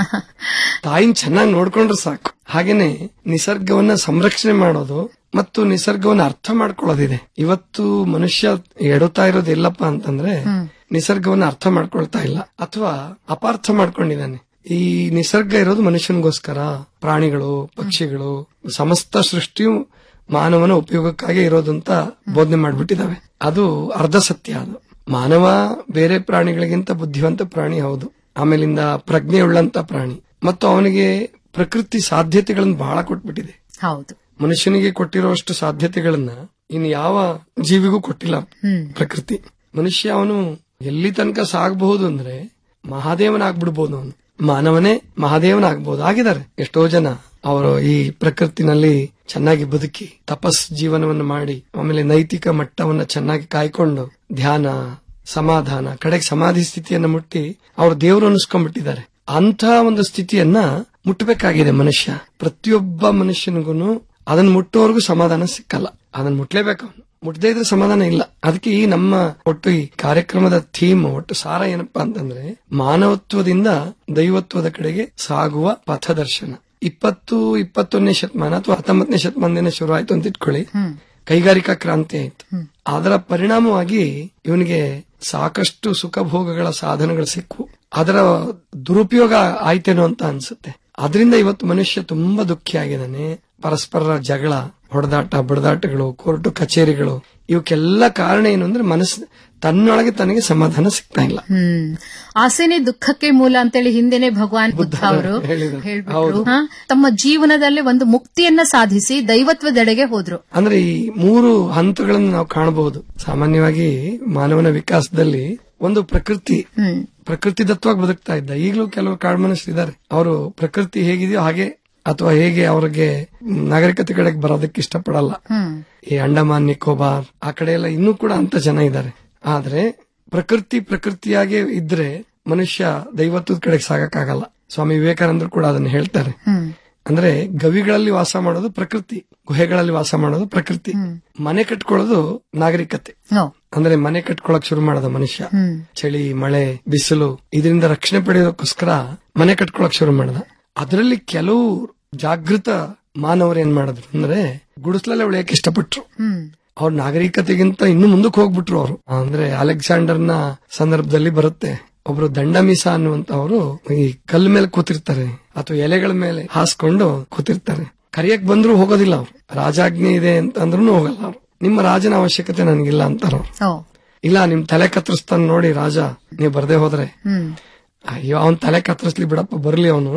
ತಾಯಿನ ಚೆನ್ನಾಗಿ ನೋಡ್ಕೊಂಡ್ರೆ ಸಾಕು ಹಾಗೇನೆ ನಿಸರ್ಗವನ್ನ ಸಂರಕ್ಷಣೆ ಮಾಡೋದು ಮತ್ತು ನಿಸರ್ಗವನ್ನ ಅರ್ಥ ಮಾಡ್ಕೊಳ್ಳೋದಿದೆ ಇವತ್ತು ಮನುಷ್ಯ ಎಡುತ್ತಾ ಇರೋದು ಎಲ್ಲಪ್ಪ ಅಂತಂದ್ರೆ ನಿಸರ್ಗವನ್ನ ಅರ್ಥ ಮಾಡ್ಕೊಳ್ತಾ ಇಲ್ಲ ಅಥವಾ ಅಪಾರ್ಥ ಮಾಡ್ಕೊಂಡಿದ್ದಾನೆ ಈ ನಿಸರ್ಗ ಇರೋದು ಮನುಷ್ಯನಿಗೋಸ್ಕರ ಪ್ರಾಣಿಗಳು ಪಕ್ಷಿಗಳು ಸಮಸ್ತ ಸೃಷ್ಟಿಯು ಮಾನವನ ಉಪಯೋಗಕ್ಕಾಗಿ ಇರೋದು ಅಂತ ಬೋಧನೆ ಮಾಡ್ಬಿಟ್ಟಿದಾವೆ ಅದು ಅರ್ಧ ಸತ್ಯ ಅದು ಮಾನವ ಬೇರೆ ಪ್ರಾಣಿಗಳಿಗಿಂತ ಬುದ್ಧಿವಂತ ಪ್ರಾಣಿ ಹೌದು ಆಮೇಲಿಂದ ಪ್ರಜ್ಞೆಯುಳ್ಳಂತ ಪ್ರಾಣಿ ಮತ್ತು ಅವನಿಗೆ ಪ್ರಕೃತಿ ಸಾಧ್ಯತೆಗಳನ್ನು ಬಹಳ ಕೊಟ್ಬಿಟ್ಟಿದೆ ಹೌದು ಮನುಷ್ಯನಿಗೆ ಕೊಟ್ಟಿರುವಷ್ಟು ಸಾಧ್ಯತೆಗಳನ್ನ ಇನ್ನು ಯಾವ ಜೀವಿಗೂ ಕೊಟ್ಟಿಲ್ಲ ಹ್ಮ್ ಪ್ರಕೃತಿ ಮನುಷ್ಯ ಅವನು ಎಲ್ಲಿ ತನಕ ಸಾಗಬಹುದು ಅಂದ್ರೆ ಮಹಾದೇವನಾಗ್ಬಿಡ್ಬೋದು ಅವನು ಮಾನವನೇ ಮಹಾದೇವನಾಗ್ಬೋದು ಆಗಿದ್ದಾರೆ ಎಷ್ಟೋ ಜನ ಅವರು ಈ ಪ್ರಕೃತಿನಲ್ಲಿ ಚೆನ್ನಾಗಿ ಬದುಕಿ ತಪಸ್ ಜೀವನವನ್ನು ಮಾಡಿ ಆಮೇಲೆ ನೈತಿಕ ಮಟ್ಟವನ್ನ ಚೆನ್ನಾಗಿ ಕಾಯ್ಕೊಂಡು ಧ್ಯಾನ ಸಮಾಧಾನ ಕಡೆಗೆ ಸಮಾಧಿ ಸ್ಥಿತಿಯನ್ನ ಮುಟ್ಟಿ ಅವರು ದೇವರು ಅನ್ನಿಸ್ಕೊಂಡ್ಬಿಟ್ಟಿದ್ದಾರೆ ಅಂತ ಒಂದು ಸ್ಥಿತಿಯನ್ನ ಮುಟ್ಟಬೇಕಾಗಿದೆ ಮನುಷ್ಯ ಪ್ರತಿಯೊಬ್ಬ ಮನುಷ್ಯನಿಗೂ ಅದನ್ನ ಮುಟ್ಟೋವರೆಗೂ ಸಮಾಧಾನ ಸಿಕ್ಕಲ್ಲ ಅದನ್ನ ಮುಟ್ಲೇಬೇಕು ಅವನು ಮುಟ್ಟದೇ ಇದ್ರೆ ಸಮಾಧಾನ ಇಲ್ಲ ಅದಕ್ಕೆ ಈ ನಮ್ಮ ಒಟ್ಟು ಈ ಕಾರ್ಯಕ್ರಮದ ಥೀಮ್ ಒಟ್ಟು ಸಾರ ಏನಪ್ಪಾ ಅಂತಂದ್ರೆ ಮಾನವತ್ವದಿಂದ ದೈವತ್ವದ ಕಡೆಗೆ ಸಾಗುವ ಪಥದರ್ಶನ ಇಪ್ಪತ್ತು ಇಪ್ಪತ್ತೊಂದನೇ ಶತಮಾನ ಅಥವಾ ಹತ್ತೊಂಬತ್ತನೇ ಶತಮಾನದಿಂದ ಶುರು ಆಯ್ತು ಅಂತ ಇಟ್ಕೊಳ್ಳಿ ಕೈಗಾರಿಕಾ ಕ್ರಾಂತಿ ಆಯ್ತು ಅದರ ಪರಿಣಾಮವಾಗಿ ಇವನಿಗೆ ಸಾಕಷ್ಟು ಸುಖಭೋಗಗಳ ಸಾಧನಗಳು ಸಿಕ್ಕು ಅದರ ದುರುಪಯೋಗ ಆಯ್ತೇನೋ ಅಂತ ಅನ್ಸುತ್ತೆ ಅದರಿಂದ ಇವತ್ತು ಮನುಷ್ಯ ತುಂಬಾ ದುಃಖಿಯಾಗಿದ್ದಾನೆ ಪರಸ್ಪರ ಜಗಳ ಹೊಡೆದಾಟ ಬಡದಾಟಗಳು ಕೋರ್ಟು ಕಚೇರಿಗಳು ಇವಕ್ಕೆಲ್ಲ ಕಾರಣ ಏನು ಅಂದ್ರೆ ಮನಸ್ಸು ತನ್ನೊಳಗೆ ತನಗೆ ಸಮಾಧಾನ ಸಿಗ್ತಾ ಇಲ್ಲ ಹ್ಮ್ ಆಸೆನೆ ದುಃಖಕ್ಕೆ ಮೂಲ ಅಂತೇಳಿ ಹಿಂದೆನೆ ಭಗವಾನ್ ಬುದ್ಧ ಅವರು ಹೇಳಿದ್ರು. ಹೇಳ್ಬಿಟ್ರು ಹೌದು. ಹಾ, ತಮ್ಮ ಜೀವನದಲ್ಲಿ ಒಂದು ಮುಕ್ತಿಯನ್ನ ಸಾಧಿಸಿ ದೈವತ್ವದೆಡೆಗೆ ಹೋದ್ರು ಅಂದ್ರೆ ಈ ಮೂರು ಹಂತಗಳನ್ನು ನಾವು ಕಾಣಬಹುದು ಸಾಮಾನ್ಯವಾಗಿ ಮಾನವನ ವಿಕಾಸದಲ್ಲಿ ಒಂದು ಪ್ರಕೃತಿ ಪ್ರಕೃತಿ ದತ್ತವಾಗಿ ಬದುಕ್ತಾ ಇದ್ದ ಈಗಲೂ ಕೆಲವು ಕಾಳ್ಮನಸ್ಸಿದ್ದಾರೆ ಅವರು ಪ್ರಕೃತಿ ಹೇಗಿದೆಯೋ ಹಾಗೆ ಅಥವಾ ಹೇಗೆ ಅವ್ರಿಗೆ ನಾಗರಿಕತೆ ಕಡೆಗೆ ಬರೋದಕ್ಕೆ ಇಷ್ಟಪಡಲ್ಲ ಹ್ಮ್ ಈ ಅಂಡಮಾನ್ ನಿಕೋಬಾರ್ ಆ ಕಡೆ ಎಲ್ಲ ಇನ್ನೂ ಕೂಡ ಅಂತ ಜನ ಇದ್ದಾರೆ ಆದ್ರೆ ಪ್ರಕೃತಿ ಪ್ರಕೃತಿಯಾಗೆ ಇದ್ರೆ ಮನುಷ್ಯ ದೈವತ್ವದ ಕಡೆಗೆ ಸಾಗಕ್ಕಾಗಲ್ಲ ಸ್ವಾಮಿ ವಿವೇಕಾನಂದರು ಕೂಡ ಅದನ್ನ ಹೇಳ್ತಾರೆ ಹ್ಮ್ ಅಂದ್ರೆ ಗವಿಗಳಲ್ಲಿ ವಾಸ ಮಾಡೋದು ಪ್ರಕೃತಿ ಗುಹೆಗಳಲ್ಲಿ ವಾಸ ಮಾಡೋದು ಪ್ರಕೃತಿ ಮನೆ ಕಟ್ಕೊಳ್ಳೋದು ನಾಗರಿಕತೆ ಹೋ. ಅಂದ್ರೆ ಮನೆ ಕಟ್ಕೊಳಕ್ ಶುರು ಮಾಡೋದು ಮನುಷ್ಯ ಹ್ಮ್ ಚಳಿ ಮಳೆ ಬಿಸಿಲು ಇದರಿಂದ ರಕ್ಷಣೆ ಪಡೆಯೋದಕ್ಕೋಸ್ಕರ ಮನೆ ಕಟ್ಕೊಳಕ್ ಶುರು ಮಾಡ್ದ ಅದರಲ್ಲಿ ಕೆಲವು ಜಾಗೃತ ಮಾನವರು ಏನ್ ಮಾಡಿದ್ರು ಅಂದ್ರೆ ಗುಡಿಸ್ಲಲ್ಲೇ ಉಳಿಯಕ್ಕೆ ಇಷ್ಟಪಟ್ರು ಹ್ಮ್ ಅವ್ರ ನಾಗರಿಕತೆಗಿಂತ ಇನ್ನು ಮುಂದಕ್ಕೆ ಹೋಗ್ಬಿಟ್ರು ಅವರು ಅಂದ್ರೆ ಅಲೆಕ್ಸಾಂಡರ್ನ ಸಂದರ್ಭದಲ್ಲಿ ಬರುತ್ತೆ ಒಬ್ರು ದಂಡಮೀಸ ಅನ್ನುವಂತವರು ಈ ಕಲ್ ಮೇಲೆ ಕೂತಿರ್ತಾರೆ ಅಥವಾ ಎಲೆಗಳ ಮೇಲೆ ಹಾಸ್ಕೊಂಡು ಕೂತಿರ್ತಾರೆ ಕರಿಯಕ್ ಬಂದ್ರು ಹೋಗೋದಿಲ್ಲ ಅವ್ರು ರಾಜಾಜ್ಞೆ ಇದೆ ಅಂತ ಅಂದ್ರೂ ಹೋಗಲ್ಲ ಅವ್ರು ನಿಮ್ಮ ರಾಜನ ಅವಶ್ಯಕತೆ ನನಗಿಲ್ಲ ಅಂತಾರ ಅವ್ರು ಓ ಇಲ್ಲ ನಿಮ್ ತಲೆ ಕತ್ತರಿಸ್ತಾನ ನೋಡಿ ರಾಜ ನೀವು ಬರ್ದೇ ಹೋದ್ರೆ ಹ್ಮ್ ಅಯ್ಯೋ ಅವನ್ ತಲೆ ಕತ್ತರಿಸ್ಲಿ ಬಿಡಪ್ಪ ಬರ್ಲಿ ಅವನು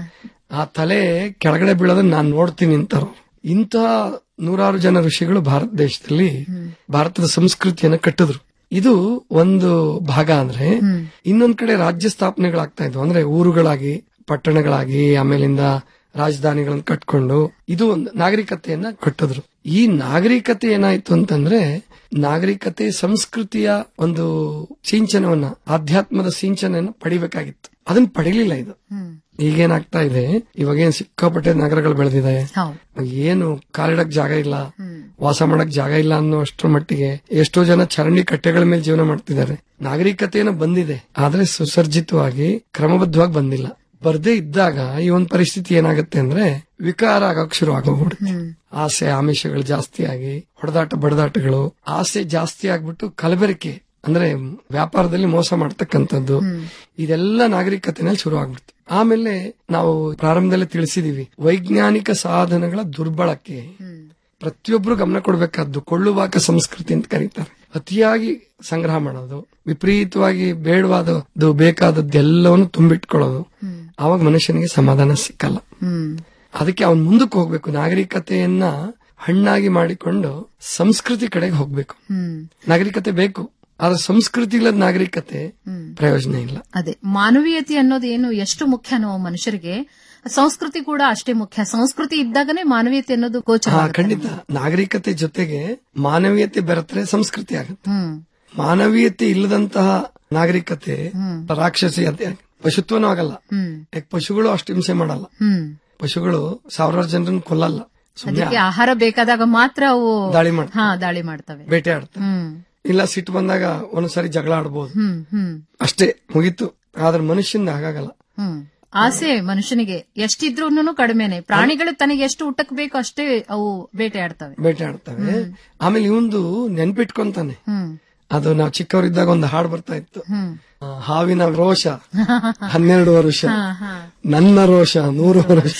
ಆ ತಲೆ ಕೆಳಗಡೆ ಬೀಳೋದನ್ನ ನಾನ್ ನೋಡ್ತೀನಿ ಅಂತಾರ ಇಂತಹ ನೂರಾರು ಜನ ಋಷಿಗಳು ಭಾರತ ದೇಶದಲ್ಲಿ ಭಾರತದ ಸಂಸ್ಕೃತಿಯನ್ನ ಕಟ್ಟಿದ್ರು ಇದು ಒಂದು ಭಾಗ ಅಂದ್ರೆ ಇನ್ನೊಂದ್ ಕಡೆ ರಾಜ್ಯ ಸ್ಥಾಪನೆಗಳಾಗ್ತಾ ಇದ್ವು ಅಂದ್ರೆ ಊರುಗಳಾಗಿ ಪಟ್ಟಣಗಳಾಗಿ ಆಮೇಲಿಂದ ರಾಜಧಾನಿಗಳನ್ನ ಕಟ್ಕೊಂಡು ಇದು ಒಂದು ನಾಗರಿಕತೆಯನ್ನ ಕಟ್ಟಿದ್ರು ಈ ನಾಗರಿಕತೆ ಏನಾಯ್ತು ಅಂತಂದ್ರೆ ನಾಗರಿಕತೆ ಸಂಸ್ಕೃತಿಯ ಒಂದು ಸಿಂಚನವನ್ನ ಆಧ್ಯಾತ್ಮದ ಸಿಂಚನ ಪಡಿಬೇಕಾಗಿತ್ತು ಅದನ್ನ ಪಡಿಲಿಲ್ಲ ಇದು ಈಗೇನಾಗ್ತಾ ಇದೆ ಇವಾಗೇನ್ ಸಿಕ್ಕಾಪಟ್ಟೆ ನಗರಗಳು ಬೆಳೆದಿದೆ ಹೌದು ಏನು ಕಾಲಿಡಕ್ ಜಾಗ ಇಲ್ಲ ವಾಸ ಮಾಡಕ್ ಜಾಗ ಇಲ್ಲ ಅನ್ನೋ ಅಷ್ಟರ ಮಟ್ಟಿಗೆ ಎಷ್ಟೋ ಜನ ಚರಂಡಿ ಕಟ್ಟೆಗಳ ಮೇಲೆ ಜೀವನ ಮಾಡ್ತಿದ್ದಾರೆ ನಾಗರಿಕತೆಯನ್ನು ಬಂದಿದೆ ಆದ್ರೆ ಸುಸರ್ಜಿತವಾಗಿ ಕ್ರಮಬದ್ಧವಾಗಿ ಬಂದಿಲ್ಲ ಬರ್ದೇ ಇದ್ದಾಗ ಈ ಒಂದ್ ಪರಿಸ್ಥಿತಿ ಏನಾಗುತ್ತೆ ಅಂದ್ರೆ ವಿಕಾರ ಆಗಕ್ ಶುರು ಆಗೋಗ್ಬಿಡುತ್ತೆ ಆಸೆ ಆಮಿಷಗಳು ಜಾಸ್ತಿ ಆಗಿ ಹೊಡೆದಾಟ ಬಡದಾಟಗಳು ಆಸೆ ಜಾಸ್ತಿ ಆಗ್ಬಿಟ್ಟು ಕಲಬೆರಕೆ ಅಂದ್ರೆ ವ್ಯಾಪಾರದಲ್ಲಿ ಮೋಸ ಮಾಡ್ತಕ್ಕಂಥದ್ದು ಇದೆಲ್ಲ ನಾಗರಿಕತೆನಲ್ಲಿ ಶುರು ಆಗ್ಬಿಡ್ತು ಆಮೇಲೆ ನಾವು ಪ್ರಾರಂಭದಲ್ಲಿ ತಿಳಿಸಿದೀವಿ ವೈಜ್ಞಾನಿಕ ಸಾಧನಗಳ ದುರ್ಬಳಕೆ ಪ್ರತಿಯೊಬ್ರು ಗಮನ ಕೊಡಬೇಕಾದ್ದು ಕೊಳ್ಳುವಾಕ ಸಂಸ್ಕೃತಿ ಅಂತ ಕರೀತಾರೆ ಅತಿಯಾಗಿ ಸಂಗ್ರಹ ಮಾಡೋದು ವಿಪರೀತವಾಗಿ ಬೇಡವಾದದ್ದು ಬೇಕಾದದ್ದೆಲ್ಲವನ್ನು ತುಂಬಿಟ್ಕೊಳ್ಳೋದು ಆವಾಗ ಮನುಷ್ಯನಿಗೆ ಸಮಾಧಾನ ಸಿಕ್ಕಲ್ಲ ಹ್ಮ್ ಅದಕ್ಕೆ ಅವನ್ ಮುಂದಕ್ಕೆ ಹೋಗ್ಬೇಕು ನಾಗರಿಕತೆಯನ್ನ ಹಣ್ಣಾಗಿ ಮಾಡಿಕೊಂಡು ಸಂಸ್ಕೃತಿ ಕಡೆಗೆ ಹೋಗ್ಬೇಕು ಹ್ಮ್ ನಾಗರಿಕತೆ ಬೇಕು ಆದ್ರೆ ಸಂಸ್ಕೃತಿ ಇಲ್ಲದ ನಾಗರಿಕತೆ ಪ್ರಯೋಜನ ಇಲ್ಲ ಅದೇ ಮಾನವೀಯತೆ ಅನ್ನೋದು ಏನು ಎಷ್ಟು ಮುಖ್ಯನೋ ಮನುಷ್ಯರಿಗೆ ಸಂಸ್ಕೃತಿ ಕೂಡ ಅಷ್ಟೇ ಮುಖ್ಯ ಸಂಸ್ಕೃತಿ ಇದ್ದಾಗನೇ ಮಾನವೀಯತೆ ಅನ್ನೋದು ಗೋಚರ ಹಾ ಆಗುತ್ತೆ. ಖಂಡಿತ ನಾಗರಿಕತೆ ಜೊತೆಗೆ ಮಾನವೀಯತೆ ಬೆರೆತರೆ ಸಂಸ್ಕೃತಿ ಆಗುತ್ತೆ ಹ್ಮ್ ಮಾನವೀಯತೆ ಇಲ್ಲದಂತಹ ನಾಗರಿಕತೆ ಹ್ಮ್. ರಾಕ್ಷಸೀಯತೆ ಪಶುತ್ವನೂ ಆಗಲ್ಲ ಹ್ಮ್ ಯಾಕೆ ಪಶುಗಳು ಅಷ್ಟು ಹಿಂಸೆ ಮಾಡಲ್ಲ ಹ್ಮ್ ಪಶುಗಳು ಸಾವಿರಾರು ಜನರನ್ನ ಕೊಲ್ಲಲ್ಲ ಸುಮ್ಮನೆ ಅದಕ್ಕೆ ಆಹಾರ ಬೇಕಾದಾಗ ಮಾತ್ರ ಅವು ದಾಳಿ ಮಾಡ್ತವೆ. ಹಾ ದಾಳಿ ಮಾಡ್ತವೆ ಬೇಟೆ ಆಡ್ತವೆ ಹ್ಮ್ ಇಲ್ಲ ಸಿಟ್ಟು ಬಂದಾಗ ಒಂದ್ಸರಿ ಜಗಳ ಆಡ್ಬೋದು ಹ್ಮ್ ಹ್ಮ್ ಅಷ್ಟೇ ಮುಗೀತು ಆದ್ರೆ ಮನುಷ್ಯನ ಹಾಗಾಗಲ್ಲ ಹ್ಮ್ ಆಸೆ ಮನುಷ್ಯನಿಗೆ ಎಷ್ಟಿದ್ರು ಕಡಿಮೆನೆ ಪ್ರಾಣಿಗಳು ತನಗೆ ಎಷ್ಟು ಊಟಕ್ಕೆ ಬೇಕು ಅಷ್ಟೇ ಅವು ಬೇಟೆ ಆಡ್ತವೆ ಬೇಟೆ ಆಡ್ತವೆ ಆಮೇಲೆ ಇವಂದು ನೆನ್ಪಿಟ್ಕೊಂತಾನೆ ಹ್ಮ್ ಅದು ನಾವು ಚಿಕ್ಕವರಿದ್ದಾಗ ಒಂದು ಹಾಡು ಬರ್ತಾ ಇತ್ತು ಹ್ಮ್ ಆ, ಹಾವಿನ ರೋಷ ಹನ್ನೆರಡು ವರ್ಷ ಹಾ, ಹಾ. ನನ್ನ ರೋಷ ನೂರು ವರ್ಷ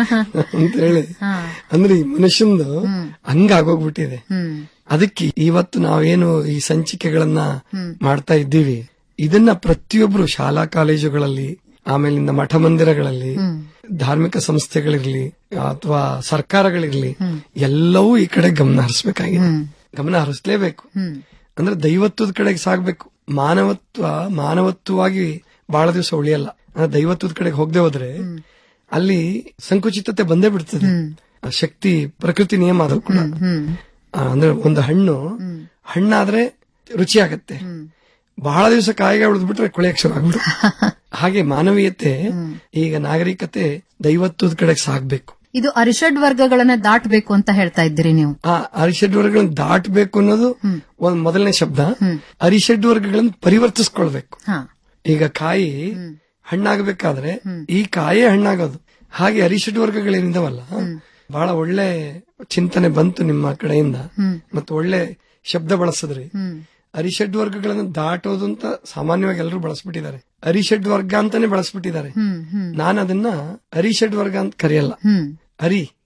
ಅಂತ ಹೇಳಿ ಹಾ. ಅಂದ್ರೆ ಈ ಮನುಷ್ಯಂದು ಹಂಗಾಗೋಗ್ಬಿಟ್ಟಿದೆ ಹ್ಮ್ ಅದಕ್ಕೆ ಇವತ್ತು ನಾವೇನು ಈ ಸಂಚಿಕೆಗಳನ್ನ ಹ್ಮ್. ಮಾಡ್ತಾ ಇದ್ದೀವಿ ಇದನ್ನ ಪ್ರತಿಯೊಬ್ರು ಶಾಲಾ ಕಾಲೇಜುಗಳಲ್ಲಿ ಆಮೇಲಿಂದ ಮಠ ಮಂದಿರಗಳಲ್ಲಿ ಹ್ಮ್. ಧಾರ್ಮಿಕ ಸಂಸ್ಥೆಗಳಿರ್ಲಿ ಅಥವಾ ಸರ್ಕಾರಗಳಿರ್ಲಿ ಹ್ಮ್. ಎಲ್ಲವೂ ಈ ಕಡೆ ಗಮನ ಹರಿಸಬೇಕಾಗಿದೆ ಹ್ಮ್. ಗಮನ ಹರಿಸಲೇಬೇಕು ಹ್ಮ್ ಅಂದ್ರೆ ದೈವತ್ವದ ಕಡೆಗೆ ಸಾಗ್ಬೇಕು ಮಾನವತ್ವ ಮಾನವತ್ವವಾಗಿ ಬಹಳ ದಿವಸ ಉಳಿಯಲ್ಲ ಅಂದ್ರೆ ದೈವತ್ವದ ಕಡೆಗೆ ಹೋಗದೆ ಹೋದ್ರೆ ಅಲ್ಲಿ ಸಂಕುಚಿತತೆ ಬಂದೇ ಬಿಡ್ತದೆ ಆ ಶಕ್ತಿ ಪ್ರಕೃತಿ ನಿಯಮ ಅದು ಕೂಡ ಹ್ಮ್ ಆ, ಅಂದ್ರೆ ಒಂದು ಹಣ್ಣು ಹಣ್ಣಾದ್ರೆ ರುಚಿ ಆಗತ್ತೆ ಬಹಳ ದಿವಸ ಕಾಯಿಗೆ ಉಳಿದ್ಬಿಟ್ರೆ ಕೊಳೆಯಕ್ ಶುರು ಆಗ್ಬಿಡುತ್ತೆ ಹಾಗೆ ಮಾನವೀಯತೆ ಈಗ ನಾಗರಿಕತೆ ದೈವತ್ವದ ಕಡೆಗೆ ಸಾಗ್ಬೇಕು ಇದು ಅರಿಷಡ್ ವರ್ಗಗಳನ್ನ ದಾಟಬೇಕು ಅಂತ ಹೇಳ್ತಾ ಇದ್ದೀರಿ ನೀವು ಆ ಅರಿಷಡ್ ವರ್ಗಗಳನ್ನು ದಾಟಬೇಕು ಅನ್ನೋದು ಒಂದ್ ಮೊದಲನೇ ಶಬ್ದ ಅರಿಷಡ್ ವರ್ಗಗಳನ್ನು ಪರಿವರ್ತಿಸ್ಕೊಳ್ಬೇಕು ಹಾ ಈಗ ಕಾಯಿ ಹಣ್ಣಾಗಬೇಕಾದ್ರೆ ಈ ಕಾಯೇ ಹಣ್ಣಾಗೋದು ಹಾಗೆ ಅರಿಷಡ್ ವರ್ಗಗಳೇನಿದಾವಲ್ಲ ಬಹಳ ಒಳ್ಳೆ ಚಿಂತನೆ ಬಂತು ನಿಮ್ಮ ಕಡೆಯಿಂದ ಹ್ಮ್. ಮತ್ತು ಒಳ್ಳೆ ಶಬ್ದ ಬಳಸಿದ್ರಿ ಹ್ಮ್ ಅರಿಷಡ್ ವರ್ಗಗಳನ್ನು ದಾಟೋದು ಅಂತ ಸಾಮಾನ್ಯವಾಗಿ ಎಲ್ಲರೂ ಬಳಸ್ಬಿಟ್ಟಿದ್ದಾರೆ ಅರಿಷಡ್ ವರ್ಗ ಅಂತಾನೆ ಬಳಸ್ಬಿಟ್ಟಿದ್ದಾರೆ ಹ್ಮ್ ಹ್ಮ್ ನಾನು ಅದನ್ನ ಅರಿಷಡ್ ವರ್ಗ ಅಂತ ಕರೆಯಲ್ಲ ಹ್ಮ್ ಅರಿ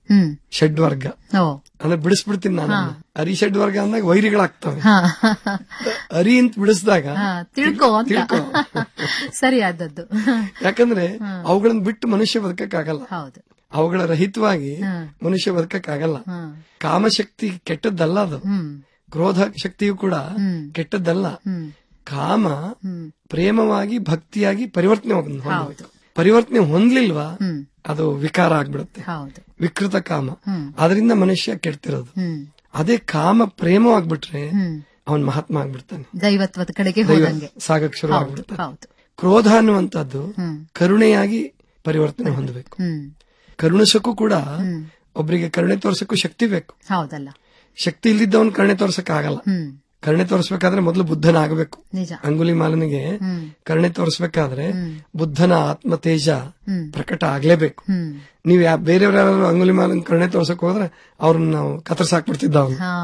ಹ್ಮ್ ಷಡ್ ವರ್ಗ ಓ ಅಂದ್ರೆ ಬಿಡಿಸ್ಬಿಡ್ತೀನಿ ನಾನು ಹಾ. ಅರಿ ಷಡ್ ವರ್ಗ ಅಂದಾಗ ವೈರಿಗಳಾಗ್ತವೆ ಹಾ ಅರಿ ಅಂತ ಬಿಡಿಸಿದಾಗ ಹಾ, ತಿಳ್ಕೊ ಅಂತ ತಿಳ್ಕೊ. ಸರಿ ಆದದ್ದು ಯಾಕಂದ್ರೆ ಅವುಗಳನ್ನ ಬಿಟ್ಟು ಮನುಷ್ಯ ಬದುಕಕ್ಕಾಗಲ್ಲ ಹೌದು ಅವುಗಳ ರಹಿತವಾಗಿ ಹ್ಮ್. ಮನುಷ್ಯ ಬದುಕಕ್ಕಾಗಲ್ಲ ಹ್ಮ್. ಕಾಮಶಕ್ತಿ ಕೆಟ್ಟದ್ದಲ್ಲ ಅದು ಹ್ಮ್ ಕ್ರೋಧ ಶಕ್ತಿಯು ಕೂಡ ಹ್ಮ್. ಕೆಟ್ಟದ್ದಲ್ಲ ಹ್ಮ್ ಕಾಮ ಹ್ಮ್ ಪ್ರೇಮವಾಗಿ ಭಕ್ತಿಯಾಗಿ ಪರಿವರ್ತನೆ ಹೊಂದ್- ಹೌದು. ಹೊಂದಬೇಕು ಪರಿವರ್ತನೆ ಹೊಂದ್ಲಿಲ್ವಾ ಹ್ಮ್ ಅದು ವಿಕಾರ ಆಗ್ಬಿಡುತ್ತೆ ಹೌದು ವಿಕೃತ ಕಾಮ ಹ್ಮ್ ಅದರಿಂದ ಮನುಷ್ಯ ಕೆಡ್ತಿರೋದು ಹ್ಮ್ ಅದೇ ಕಾಮ ಪ್ರೇಮವಾಗ್ಬಿಟ್ರೆ ಹ್ಮ್ ಅವನ್ ಮಹಾತ್ಮ ಆಗ್ಬಿಡ್ತಾನೆ ದೈವತ್ವದ ಕಡೆಗೆ ದೈವ ಹೋದಂಗೆ ಸಾಗಕ್ ಶುರು ಹೌದು ಆಗ್ಬಿಡ್ತಾನೆ ಹೌದು ಕ್ರೋಧ ಅನ್ನುವಂಥದ್ದು ಹ್ಮ್ ಕರುಣೆಯಾಗಿ ಪರಿವರ್ತನೆ ಹೊಂದಬೇಕು ಹ್ಮ್ ಕರುಣಿಸಕ್ಕೂ ಕೂಡ ಹ್ಮ್ ಒಬ್ಬರಿಗೆ ಕರುಣೆ ತೋರ್ಸಕ್ಕೂ ಶಕ್ತಿ ಬೇಕು ಹೌದಲ್ಲ ಶಕ್ತಿ ಇಲ್ಲಿದ್ದವನ್ ಕರುಣೆ ತೋರ್ಸಕ್ ಆಗಲ್ಲ ಹ್ಮ್ ಕರುಣೆ ತೋರಿಸ್ಬೇಕಾದ್ರೆ ಮೊದಲು ಬುದ್ಧನ ಆಗಬೇಕು ನಿಜ ಅಂಗುಲಿ ಮಾಲನಿಗೆ ಹ್ಮ್ ಕರುಣೆ ತೋರಿಸ್ಬೇಕಾದ್ರೆ ಹ್ಮ್. ಬುದ್ಧನ ಆತ್ಮ ತೇಜ ಹ್ಮ್ ಪ್ರಕಟ ಆಗ್ಲೇಬೇಕು ಹ್ಮ್ ನೀವ್ ಯಾ ಬೇರೆಯವ್ರ ಯಾರು ಅಂಗುಲಿ ಮಾಲನ್ ಕರುಣೆ ತೋರ್ಸಕ್ ಹೋದ್ರೆ ಅವ್ರನ್ನ ನಾವು ಕತ್ತರ್ಸಾಕ್ಬಿಡ್ತಿದ್ದ ಅವ್ನು ಹಾ